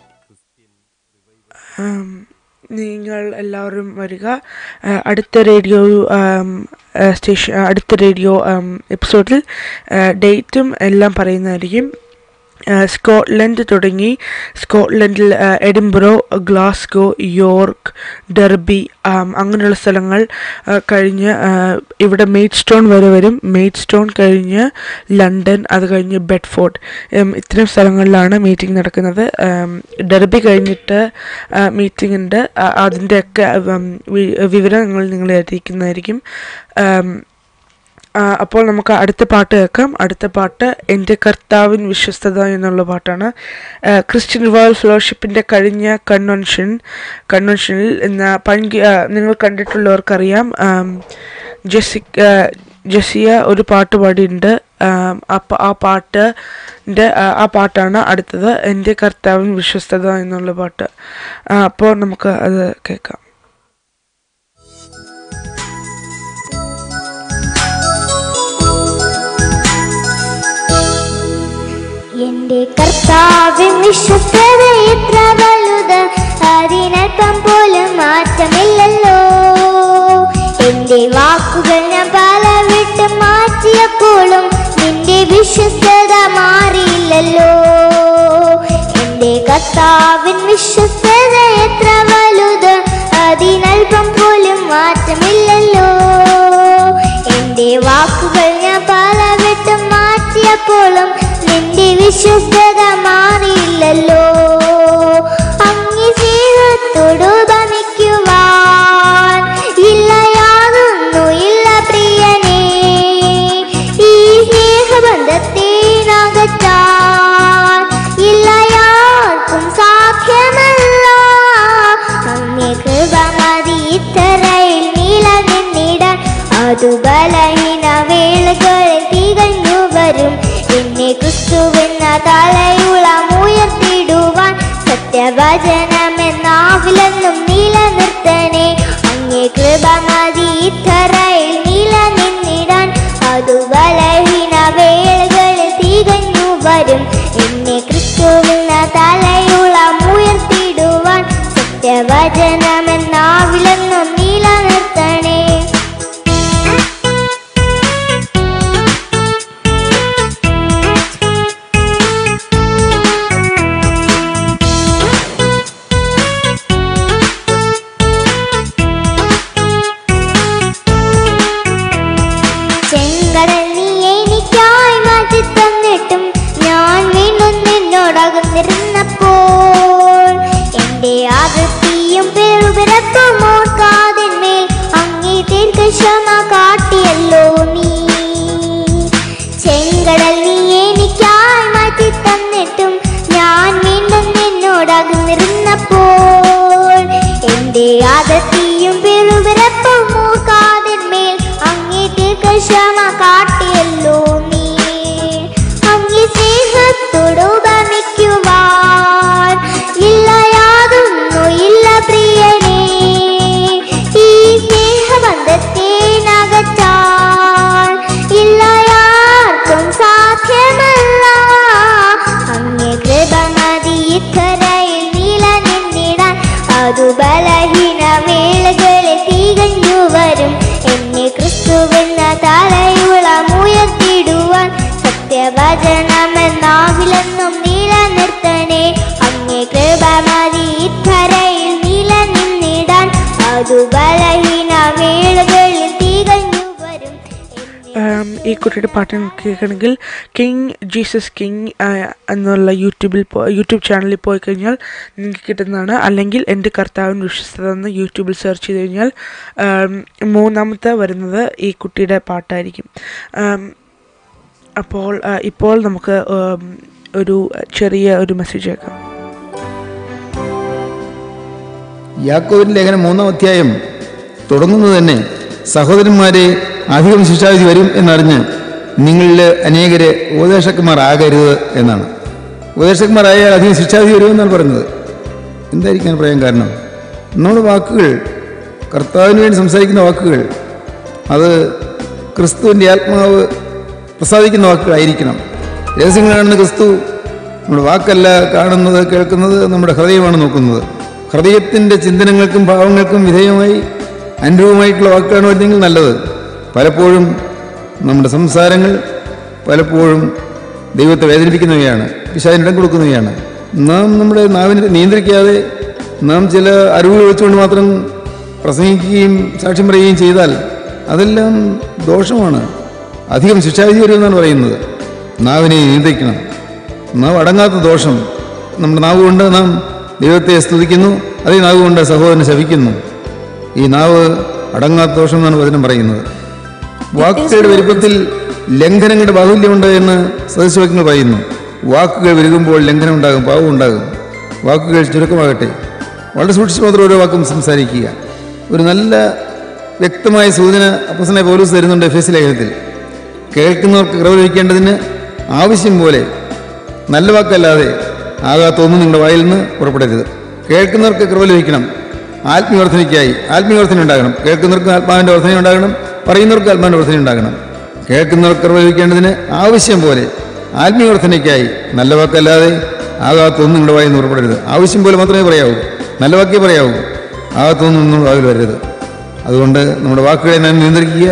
D: ആം, നിങ്ങൾ എല്ലാവരും വരിക ആ, അടുത്ത റേഡിയോ ആം, ആ, സ്റ്റേഷൻ ആ, അടുത്ത റേഡിയോ ആം, എപ്പിസോഡിൽ ആ, ഡേറ്റും എല്ലാം പറയുന്നതായിരിക്കും ആ, സ്കോട്ട്ലൻഡ് തുടങ്ങി സ്കോട്ട്ലൻഡിൽ ആ, എഡിൻബറോ ഗ്ലാസ്ഗോ യോർക്ക് ഡെർബി ആം, അങ്ങനെയുള്ള സ്ഥലങ്ങൾ ആ, കഴിഞ്ഞ് ആ, ഇവിടെ മെയ്ഡ് സ്റ്റോൺ വരെ വരും മെയ്ഡ് സ്റ്റോൺ കഴിഞ്ഞ് ലണ്ടൻ അത് കഴിഞ്ഞ് ബെഡ്ഫോർഡ് ഉം, ഇത്രയും സ്ഥലങ്ങളിലാണ് മീറ്റിംഗ് നടക്കുന്നത് ഉം, ഡെർബി കഴിഞ്ഞിട്ട് മീറ്റിംഗ് ഉണ്ട് ആ, അതിൻ്റെയൊക്കെ ഉം, വി- വിവരങ്ങൾ നിങ്ങളെ അറിയിക്കുന്നതായിരിക്കും ഉം, ആ, അപ്പോൾ നമുക്ക് അടുത്ത പാട്ട് കേൾക്കാം അടുത്ത പാട്ട് എൻ്റെ കർത്താവിൻ വിശ്വസ്തത എന്നുള്ള പാട്ടാണ് ആ, ക്രിസ്ത്യൻ റിവൈവൽ ഫെലോഷിപ്പിൻ്റെ കഴിഞ്ഞ കൺവെൻഷൻ കൺവെൻഷനിൽ ഇന്ന് പങ്കി ആ, നിങ്ങൾ കണ്ടിട്ടുള്ളവർക്കറിയാം ആം, ജെസി ആ, ജെസിയ ഒരു പാട്ട് പാടിയിട്ടുണ്ട് ആം, അപ്പോൾ ആ പാട്ടിൻ്റെ ആ പാട്ടാണ് അടുത്തത് എൻ്റെ കർത്താവിൻ വിശ്വസ്തത എന്നുള്ള പാട്ട് ആ, അപ്പോൾ നമുക്ക് അത് കേൾക്കാം
E: എന്റെ കർത്താവിൻ വിശ്വസ്തത എത്ര വലുത് അതിനൽപ്പം പോലും മാറ്റമില്ലല്ലോ എന്റെ വാക്കുകൾ ഞാൻ പല വിട്ട് മാറ്റിയപ്പോഴും നിന്റെ വിശ്വസ്തത മാറിയില്ലല്ലോ എന്റെ കർത്താവിൻ വിശ്വസ്തത എത്ര വലുത് അതിനൽപ്പം പോലും മാറ്റമില്ലല്ലോ എന്റെ വാക്കുകൾ ഞാൻ പല വിട്ട് മാറ്റിയപ്പോഴും നിന്റെ വിശ്വസ്തത മാറിയില്ലല്ലോ അങ്ങി സ്നേഹത്തോട് ഉപമിക്കുവാൻ ഇല്ല യാതൊന്നു ഇല്ല പ്രിയനേ ഈ സ്നേഹബന്ധത്തെ നകറ്റാൻ ഇല്ല യാർക്കും സാധ്യമല്ല അങ്ങേ കൃപ മതി ഇത്തറയിൽ നിലനിന്നിടാൻ അതു ബലഹീന വേളകളിൽ തികഞ്ഞു വരും എന്നെ ക്രിസ്തുവെന്ന തലയുളം ഉയർത്തിടുവാൻ സത്യവചനമെന്നാവിലെന്നും നിലനിർത്തണേ അങ്ങേ കൃപ മതി ഇത്തറയിൽ നിലനിന്നിടാൻ അതു ബലഹീന വേളകളിൽ തികഞ്ഞു വരും എന്നെ ക്രിസ്തുവെന്ന തലയുളം ഉയർത്തിടുവാൻ സത്യവചനമെന്നാവിലെന്നും നിലനിർത്തണേ ബലഹീന വേളകളിൽ തികഞ്ഞു വരും
D: ആം, ഈ കുട്ടിയുടെ പാട്ട് നിങ്ങൾക്ക് കേൾക്കണമെങ്കിൽ കിങ് ജീസസ് കിങ് ആ, എന്നുള്ള യൂട്യൂബിൽ പോ യൂട്യൂബ് ചാനലിൽ പോയി കഴിഞ്ഞാൽ നിങ്ങൾക്ക് കിട്ടുന്നതാണ് അല്ലെങ്കിൽ എൻ്റെ കർത്താവിന് വിശ്വസ്തത എന്ന് യൂട്യൂബിൽ സെർച്ച് ചെയ്ത് കഴിഞ്ഞാൽ ആം, മൂന്നാമത്തെ വരുന്നത് ഈ കുട്ടിയുടെ പാട്ടായിരിക്കും ആം, അപ്പോൾ ആ, ഇപ്പോൾ നമുക്ക് ആം, ഒരു ചെറിയ ഒരു മെസ്സേജ് കേൾക്കാം
G: യാക്കോബിന്റെ ലേഖനം മൂന്നാം അധ്യായം തുടങ്ങുന്നത് തന്നെ സഹോദരന്മാരെ അധികം ശിക്ഷാവിധി വരും എന്നറിഞ്ഞ് നിങ്ങളിൽ അനേകരെ ഉപദേശക്കന്മാർ ആകരുത് എന്നാണ് ഉപദേശക്കന്മാരായാൽ അധികം ശിക്ഷാവിധി വരുമെന്നാണ് പറയുന്നത് എന്തായിരിക്കും ഞാൻ പറയാൻ കാരണം നമ്മുടെ വാക്കുകൾ കർത്താവിന് വേണ്ടി സംസാരിക്കുന്ന വാക്കുകൾ അത് ക്രിസ്തുവിൻ്റെ ആത്മാവ് പ്രസാദിക്കുന്ന വാക്കുകളായിരിക്കണം രഹസ്യങ്ങൾ കാണുന്ന ക്രിസ്തു നമ്മുടെ വാക്കല്ല കാണുന്നത് കേൾക്കുന്നത് നമ്മുടെ ഹൃദയമാണ് നോക്കുന്നത് ഹൃദയത്തിൻ്റെ ചിന്തനങ്ങൾക്കും ഭാവങ്ങൾക്കും വിധേയമായി അനുരൂപമായിട്ടുള്ള വാക്കുകളാണ് വരുന്നെങ്കിൽ നല്ലത് പലപ്പോഴും നമ്മുടെ സംസാരങ്ങൾ പലപ്പോഴും ദൈവത്തെ വേദനിപ്പിക്കുന്നവയാണ് പിശാചിനിടം കൊടുക്കുന്നവയാണ് നാം നമ്മുടെ നാവിനെ നിയന്ത്രിക്കാതെ നാം ചില അറിവുകൾ വെച്ചുകൊണ്ട് മാത്രം പ്രസംഗിക്കുകയും സാക്ഷ്യം പറയുകയും ചെയ്താൽ അതെല്ലാം ദോഷമാണ് അധികം ശിക്ഷാവിധി വരുമെന്നാണ് പറയുന്നത് നാവിനെ നിയന്ത്രിക്കണം നാവ് അടങ്ങാത്ത ദോഷം നമ്മുടെ നാവ് കൊണ്ട് നാം ദൈവത്തെ സ്തുതിക്കുന്നു അതേ നാവ് കൊണ്ട് സഹോദരനെ ശപിക്കുന്നു ഈ നാവ് അടങ്ങാത്ത ദോഷം എന്നാണ് വചനം പറയുന്നത് വാക്കുകളുടെ വലുപ്പത്തിൽ ലംഘനങ്ങളുടെ ബാഹുല്യമുണ്ട് എന്ന് സദസ്യവാക്യങ്ങൾ പറയുന്നു വാക്കുകൾ വലുകുമ്പോൾ ലംഘനം ഉണ്ടാകും പാവം ഉണ്ടാകും വാക്കുകൾ ചുരുക്കമാകട്ടെ വളരെ സൂക്ഷിച്ച് മാത്രം ഓരോ വാക്കും സംസാരിക്കുക ഒരു നല്ല വ്യക്തമായ സൂചന അപ്പസനെ പോലീസ് തരുന്നുണ്ട് എഫ് എസ് ലേഖനത്തിൽ കേൾക്കുന്നവർക്ക് കൃപ ലഭിക്കേണ്ടതിന് ആവശ്യം പോലെ നല്ല വാക്കല്ലാതെ ആകാത്തൊന്നും നിങ്ങളുടെ വായിൽ നിന്ന് പുറപ്പെടരുത് കേൾക്കുന്നവർക്ക് കൃപ ലഭിക്കണം ആത്മീയവർദ്ധനയ്ക്കായി ആത്മീയവർദ്ധന ഉണ്ടാകണം കേൾക്കുന്നവർക്ക് ആത്മാവിൻ്റെ വർദ്ധന ഉണ്ടാകണം പറയുന്നവർക്ക് ആത്മാവിൻ്റെ വർദ്ധന ഉണ്ടാകണം കേൾക്കുന്നവർക്ക് കൃപ ലഭിക്കേണ്ടതിന് ആവശ്യം പോലെ ആത്മീയവർദ്ധനയ്ക്കായി നല്ല വാക്കല്ലാതെ ആകാത്തൊന്നും നിങ്ങളുടെ വായിൽ നിന്ന് പുറപ്പെടരുത് ആവശ്യം പോലെ മാത്രമേ പറയാവൂ നല്ല വാക്കേ പറയാവൂ ആകാത്തൊന്നും നിങ്ങളുടെ വായിൽ വരരുത് അതുകൊണ്ട് നമ്മുടെ വാക്കുകളെ നാം നിയന്ത്രിക്കുക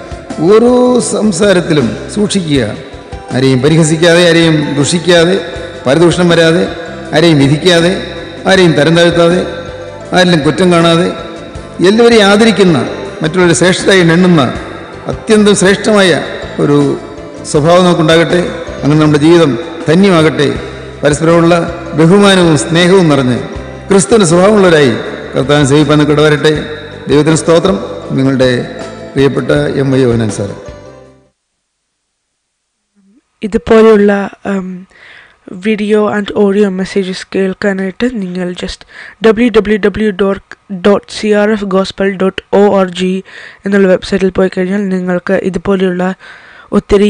G: ഓരോ സംസാരത്തിലും സൂക്ഷിക്കുക ആരെയും പരിഹസിക്കാതെ ആരെയും ദുഷിക്കാതെ പരദൂഷണം വരാതെ ആരെയും വിധിക്കാതെ ആരെയും തരം താഴ്ത്താതെ ആരിലും കുറ്റം കാണാതെ എല്ലാവരെയും ആദരിക്കുന്ന മറ്റുള്ളവരെ ശ്രേഷ്ഠരായി എണ്ണുന്ന അത്യന്തം ശ്രേഷ്ഠമായ ഒരു സ്വഭാവം നമുക്കുണ്ടാകട്ടെ അങ്ങനെ നമ്മുടെ ജീവിതം ധന്യമാകട്ടെ പരസ്പരമുള്ള ബഹുമാനവും സ്നേഹവും നിറഞ്ഞ് ക്രിസ്തുവിൻ്റെ സ്വഭാവമുള്ളവരായി കർത്താൻ സേവിപ്പാൻ കിടവരട്ടെ ദൈവത്തിന് സ്തോത്രം നിങ്ങളുടെ പ്രിയപ്പെട്ട എം വൈ യോഹനാൻ സാറ്
D: ഇതുപോലെയുള്ള വീഡിയോ ആൻഡ് ഓഡിയോ മെസ്സേജസ് കേൾക്കാനായിട്ട് നിങ്ങൾ just W W W dot dot C R F gospel dot O R G എന്നുള്ള വെബ്സൈറ്റിൽ പോയി കഴിഞ്ഞാൽ നിങ്ങൾക്ക് ഇതുപോലെയുള്ള ഒത്തിരി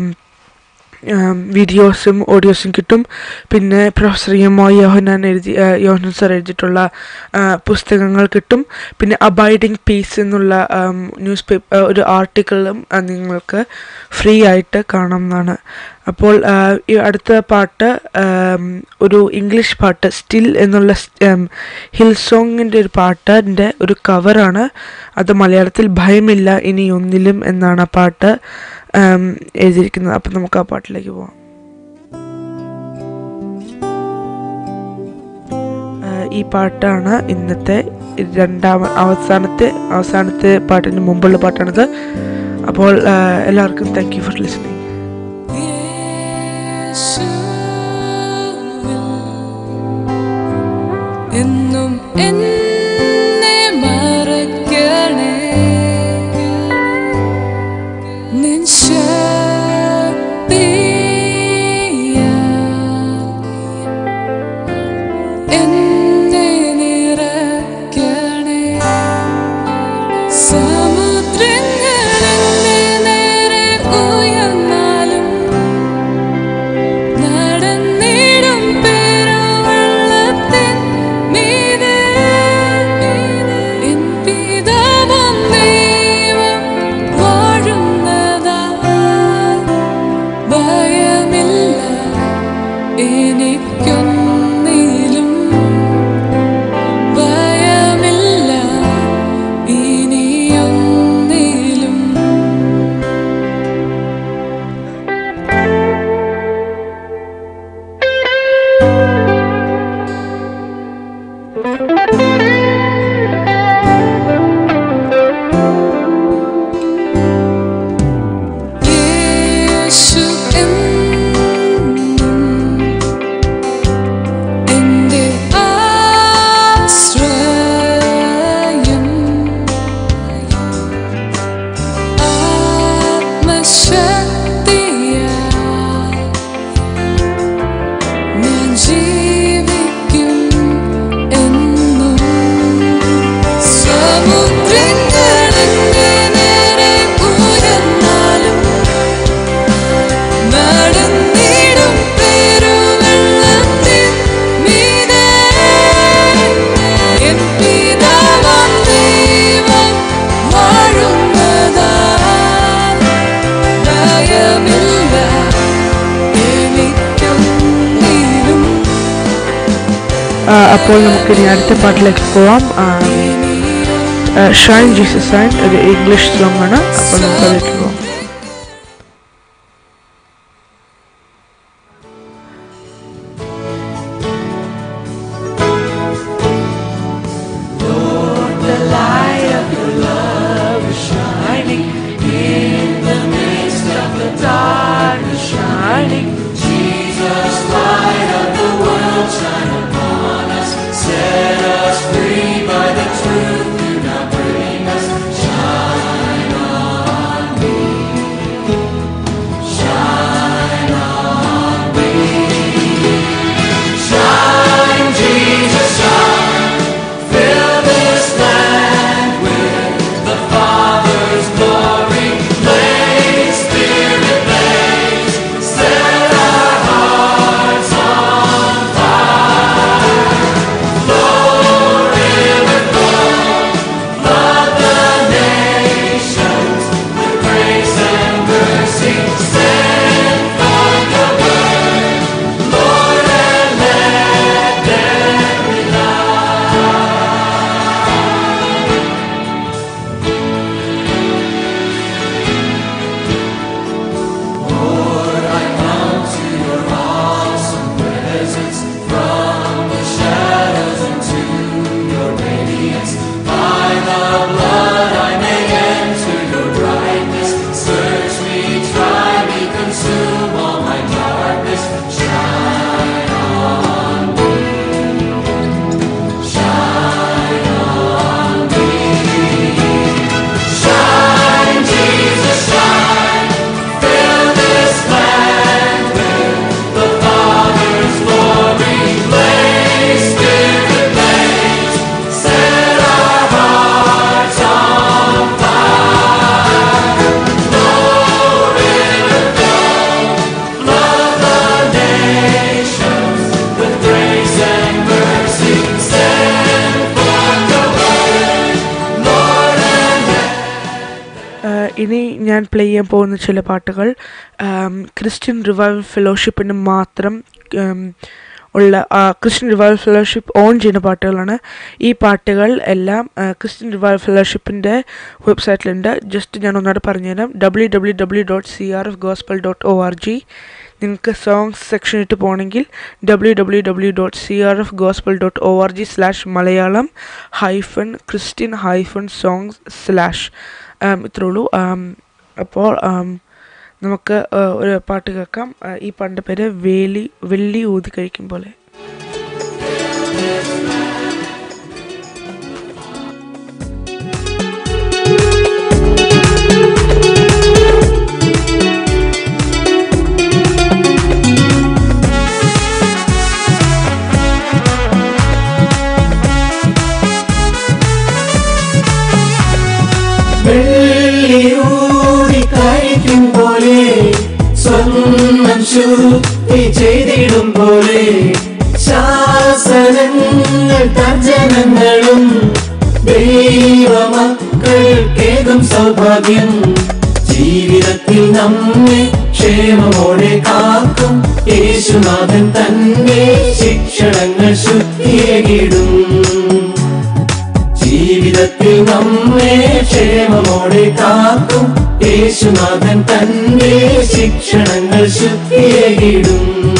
D: വീഡിയോസും ഓഡിയോസും കിട്ടും പിന്നെ പ്രൊഫസർ എം ഒ യോഹനാൻ എഴുതി ആ, യോഹനാൻ സാർ എഴുതിയിട്ടുള്ള ആ, പുസ്തകങ്ങൾ കിട്ടും പിന്നെ അബൈഡിങ് പീസ് എന്നുള്ള ന്യൂസ് പേപ്പർ ഒരു ആർട്ടിക്കിളും ആ, നിങ്ങൾക്ക് ഫ്രീ ആയിട്ട് കാണാവുന്നതാണ് അപ്പോൾ ആ, ഈ അടുത്ത പാട്ട് ആം, ഒരു ഇംഗ്ലീഷ് പാട്ട് സ്റ്റിൽ എന്നുള്ള ഹിൽ സോങ്ങിൻ്റെ ഒരു പാട്ടിൻ്റെ ഒരു കവറാണ് അത് മലയാളത്തിൽ ഭയമില്ല ഇനി ഒന്നിലും എന്നാണ് ആ പാട്ട് ആം, എഴുതിയിരിക്കുന്നത് അപ്പം നമുക്ക് ആ പാട്ടിലേക്ക് പോവാം ആ, ഈ പാട്ടാണ് ഇന്നത്തെ രണ്ടാമ അവസാനത്തെ അവസാനത്തെ പാട്ടിന് മുമ്പുള്ള പാട്ടാണിത് അപ്പോൾ ആ, എല്ലാവർക്കും താങ്ക് യു ഫോർ ലിസണിങ്
C: എന്നും എന്നെ മറക്കണേ നിൻ ശക്തിയാൽ എന്നെ നിറയ്ക്കണേ സമുദ്രങ്ങൾ എന്നെ നേരെ ഉയർന്നാലും നടന്നിടും പെരുവെള്ളത്തിൻ മീതെ എൻ പിതാവാം ദൈവം വാഴുന്നതാൽ ഭയമില്ല എനിക്കൊന്നിലും ഭയമില്ല ഇനിയൊന്നിലും
D: അപ്പോൾ നമുക്ക് ഇനി അടുത്ത പാട്ടിലേക്ക് പോവാം ഷൈൻ ജീസസ് ഷൈൻ ഒരു ഇംഗ്ലീഷ് സോങ് ആണ് അപ്പോൾ നമുക്ക് അതിലേക്ക് പോവാം ഇനി ഞാൻ പ്ലേ ചെയ്യാൻ പോകുന്ന ചില പാട്ടുകൾ ആം, ക്രിസ്ത്യൻ റിവൈവൽ ഫെലോഷിപ്പിന് മാത്രം ഉം, ഉള്ള ആ, ക്രിസ്ത്യൻ റിവൈവൽ ഫെലോഷിപ്പ് ഓൺ ചെയ്യുന്ന പാട്ടുകളാണ് ഈ പാട്ടുകൾ എല്ലാം ആ, ക്രിസ്ത്യൻ റിവൈവൽ ഫെലോഷിപ്പിൻ്റെ വെബ്സൈറ്റിലുണ്ട് ജസ്റ്റ് ഞാൻ ഒന്നുകൂടെ പറഞ്ഞുതരാം W W W dot C R F gospel dot O R G നിങ്ങൾക്ക് സോങ്സ് സെക്ഷൻ ഇട്ട് പോകണമെങ്കിൽ W W W dot C R F gospel dot O R G slash Malayalam hyphen Christian hyphen songs slash ഇത്രേ ഉള്ളൂ ആം, അപ്പോൾ ആം, നമുക്ക് ആ, ഒരു പാട്ട് കേൾക്കാം ആ, ഈ പാട്ടിൻ്റെ പേര് വേലി വെള്ളി ഊതി കഴിക്കും പോലെ
H: വെള്ളിയൂടി കഴിക്കും പോലെ സ്വർണ്ണം ശുദ്ധി ചെയ്തിടും പോലെ ശാസനങ്ങൾ തർജനങ്ങളും ദൈവമക്കൾ കേകും സൗഭാഗ്യം ജീവിതത്തിൽ നമ്മെ ക്ഷേമമോടെ കാക്കും യേശുനാഥൻ തന്നെ ശിക്ഷണങ്ങൾ ശുദ്ധിയേകിടും ജീവിതത്തിൽ നമ്മെ ക്ഷേമമോടെ കാക്കും യേശുനാഥൻ തന്റെ ശിക്ഷണങ്ങൾ ശുദ്ധിയേകിടും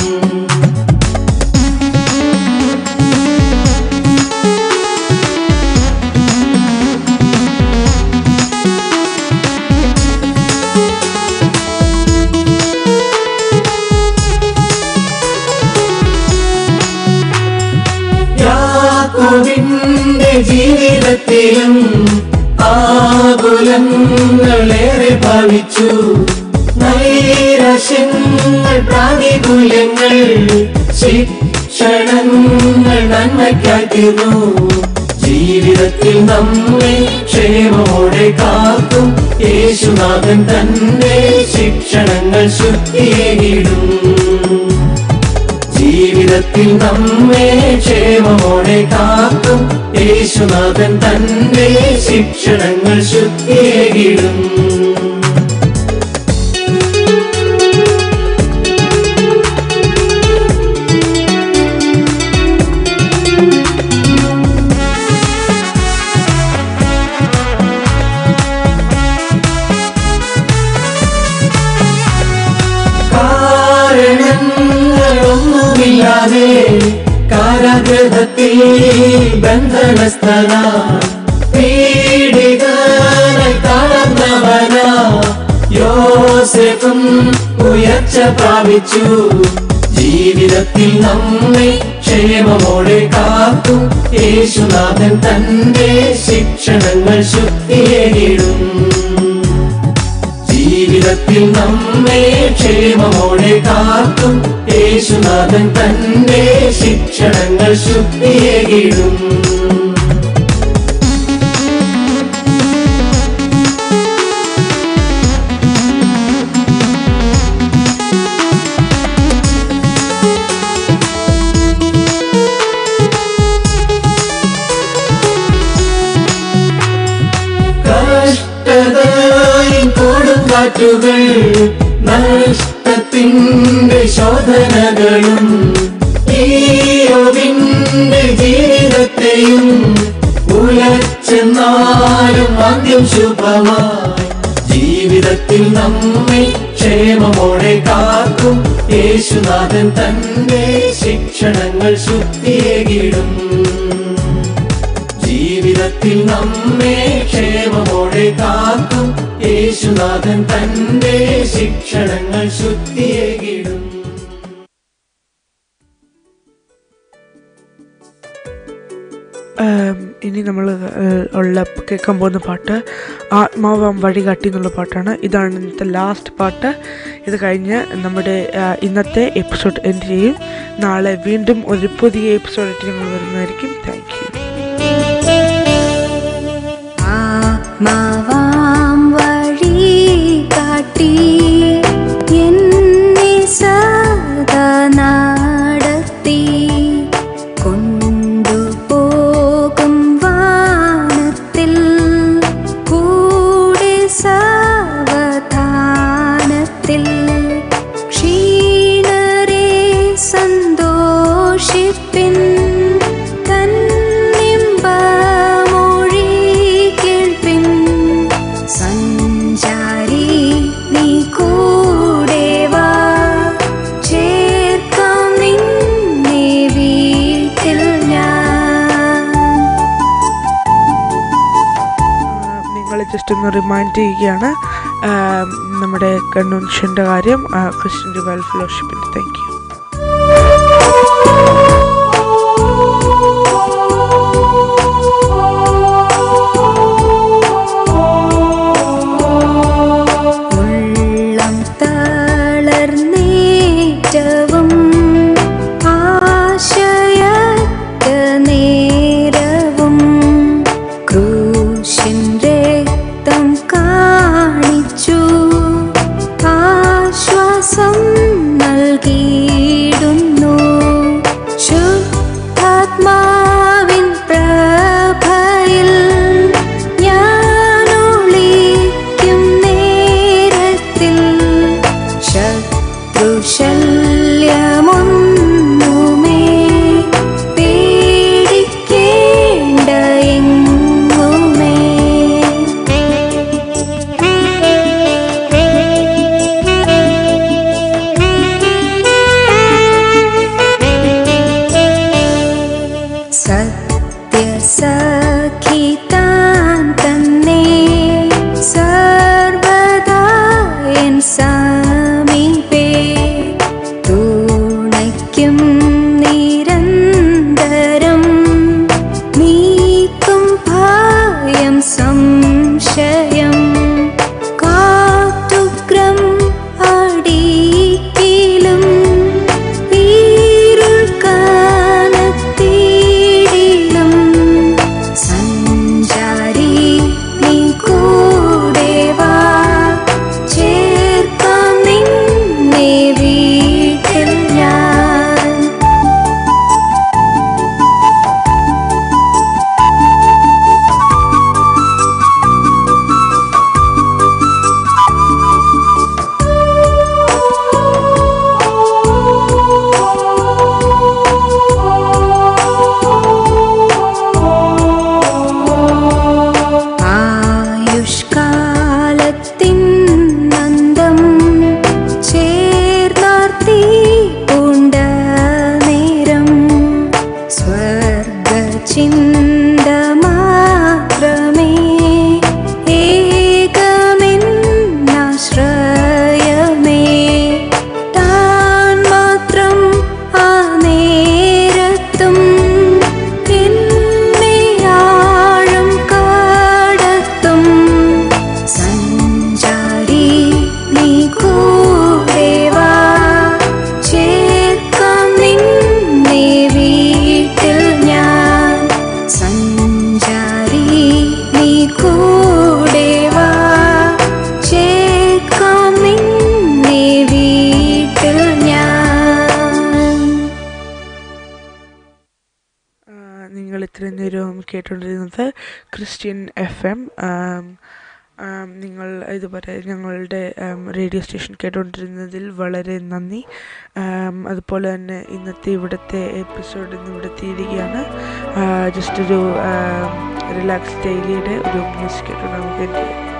H: യാക്കോബിന്റെ ജീവിതത്തിലും ആകുലങ്ങളേറെ ഭവിച്ചു നൈരാശ്യങ്ങൾ പ്രാതികൂല്യങ്ങൾ ശിക്ഷണങ്ങൾ നന്മയ്ക്കായി തീർന്നു ജീവിതത്തിൽ നമ്മെ ക്ഷേമമോടെ കാക്കും യേശുനാഥൻ തന്റെ ശിക്ഷണങ്ങൾ ശുദ്ധിയേകിടും ജീവിതത്തിൽ നമ്മെ ക്ഷേമമോടെ കാക്കും യേശുനാഥൻ തന്റെ ശിക്ഷണങ്ങൾ ശുദ്ധിയേകിടും പിതാവേ കാരാഗ്രഹത്തിൽ ബന്ധനസ്ഥന പീഡിതനായി തളർന്നവനാ യോസെഫും ഉയർച്ച പ്രാപിച്ചു ജീവിതത്തിൽ നമ്മെ ക്ഷേമമോടെ കാക്കും യേശുനാഥൻ തന്റെ ശിക്ഷണങ്ങൾ ശുദ്ധിയേകിടും ജീവിതത്തിൽ നമ്മെ ക്ഷേമമോടെ കാക്കും യേശുനാഥൻ തന്റെ ശിക്ഷണങ്ങൾ ശുദ്ധിയേകിടും കഷ്ടതയും കൊടുങ്കാറ്റുകൾ നഷ്ടത്തിന്റെ ശോധനകളും ഈയോവിന്റെ ജീവിതത്തെയും ഉലച്ചെന്നാലും അന്ത്യം ശുഭമായി ജീവിതത്തിൽ നമ്മെ ക്ഷേമമോടെ കാക്കും യേശുനാഥൻ തന്റെ ശിക്ഷണങ്ങൾ ശുദ്ധിയേകിടും ജീവിതത്തിൽ നമ്മെ ക്ഷേമമോടെ കാക്കും യേശുനാഥൻ തന്റെ ശിക്ഷണങ്ങൾ ശുദ്ധിയേകിടും
D: ആം, ഇനി നമ്മൾ ഉള്ള കേൾക്കാൻ പോകുന്ന പാട്ട് ആത്മാവാം വഴികാട്ടി എന്നുള്ള പാട്ടാണ് ഇതാണ് ഇന്നത്തെ ലാസ്റ്റ് പാട്ട് ഇത് കഴിഞ്ഞ് നമ്മുടെ ആ, ഇന്നത്തെ എപ്പിസോഡ് എൻഡ് ചെയ്യും നാളെ വീണ്ടും ഒരു പുതിയ എപ്പിസോഡായിട്ട് ഞങ്ങൾ വരുന്നതായിരിക്കും താങ്ക് യു
C: ആത്മാവാം വഴി കാട്ടി എന്നെ സദാ നടത്തി കൊണ്ടുപോകും വാനത്തിൽ കൂടെ സാവധാനത്തിൽ ക്ഷീണരെ സന്തോഷിപ്പിൻ തന്നിമ്പമൊഴി കേൾപ്പിൻ സഞ്ചാരി നീ കൂടെ വാ ചേർക്കാം നിന്നെ വീട്ടിൽ ഞാൻ
D: നിങ്ങൾ ജസ്റ്റ് ഒന്ന് റിമൈൻഡ് ചെയ്യുകയാണ് ആ, നമ്മുടെ കൺവെൻഷൻ്റെ കാര്യം ആ, ക്രിസ്ത്യൻ റിവൈൽ ഫെലോഷിപ്പിൻ്റെ താങ്ക് യു
C: ഉള്ളം തളർന്നേറ്റവും ആശയറ്റ നേരവും ക്രൂശിൻ രക്തം കാണിച്ചു ആശ്വാസം നൽകി
D: കേട്ടുകൊണ്ടിരുന്നത് ക്രിസ്ത്യൻ എഫ് എം നിങ്ങൾ ഇതുവരെ ഞങ്ങളുടെ റേഡിയോ സ്റ്റേഷൻ കേട്ടുകൊണ്ടിരുന്നതിൽ വളരെ നന്ദി ആം, അതുപോലെ തന്നെ ഇന്നത്തെ ഇവിടുത്തെ എപ്പിസോഡ് ഇന്ന് ഇവിടെ തീരുകയാണ് ജസ്റ്റ് ഒരു റിലാക്സ് ഡെയിലിയുടെ ഒരു മ്യൂസിക് കേട്ടോ നമുക്ക്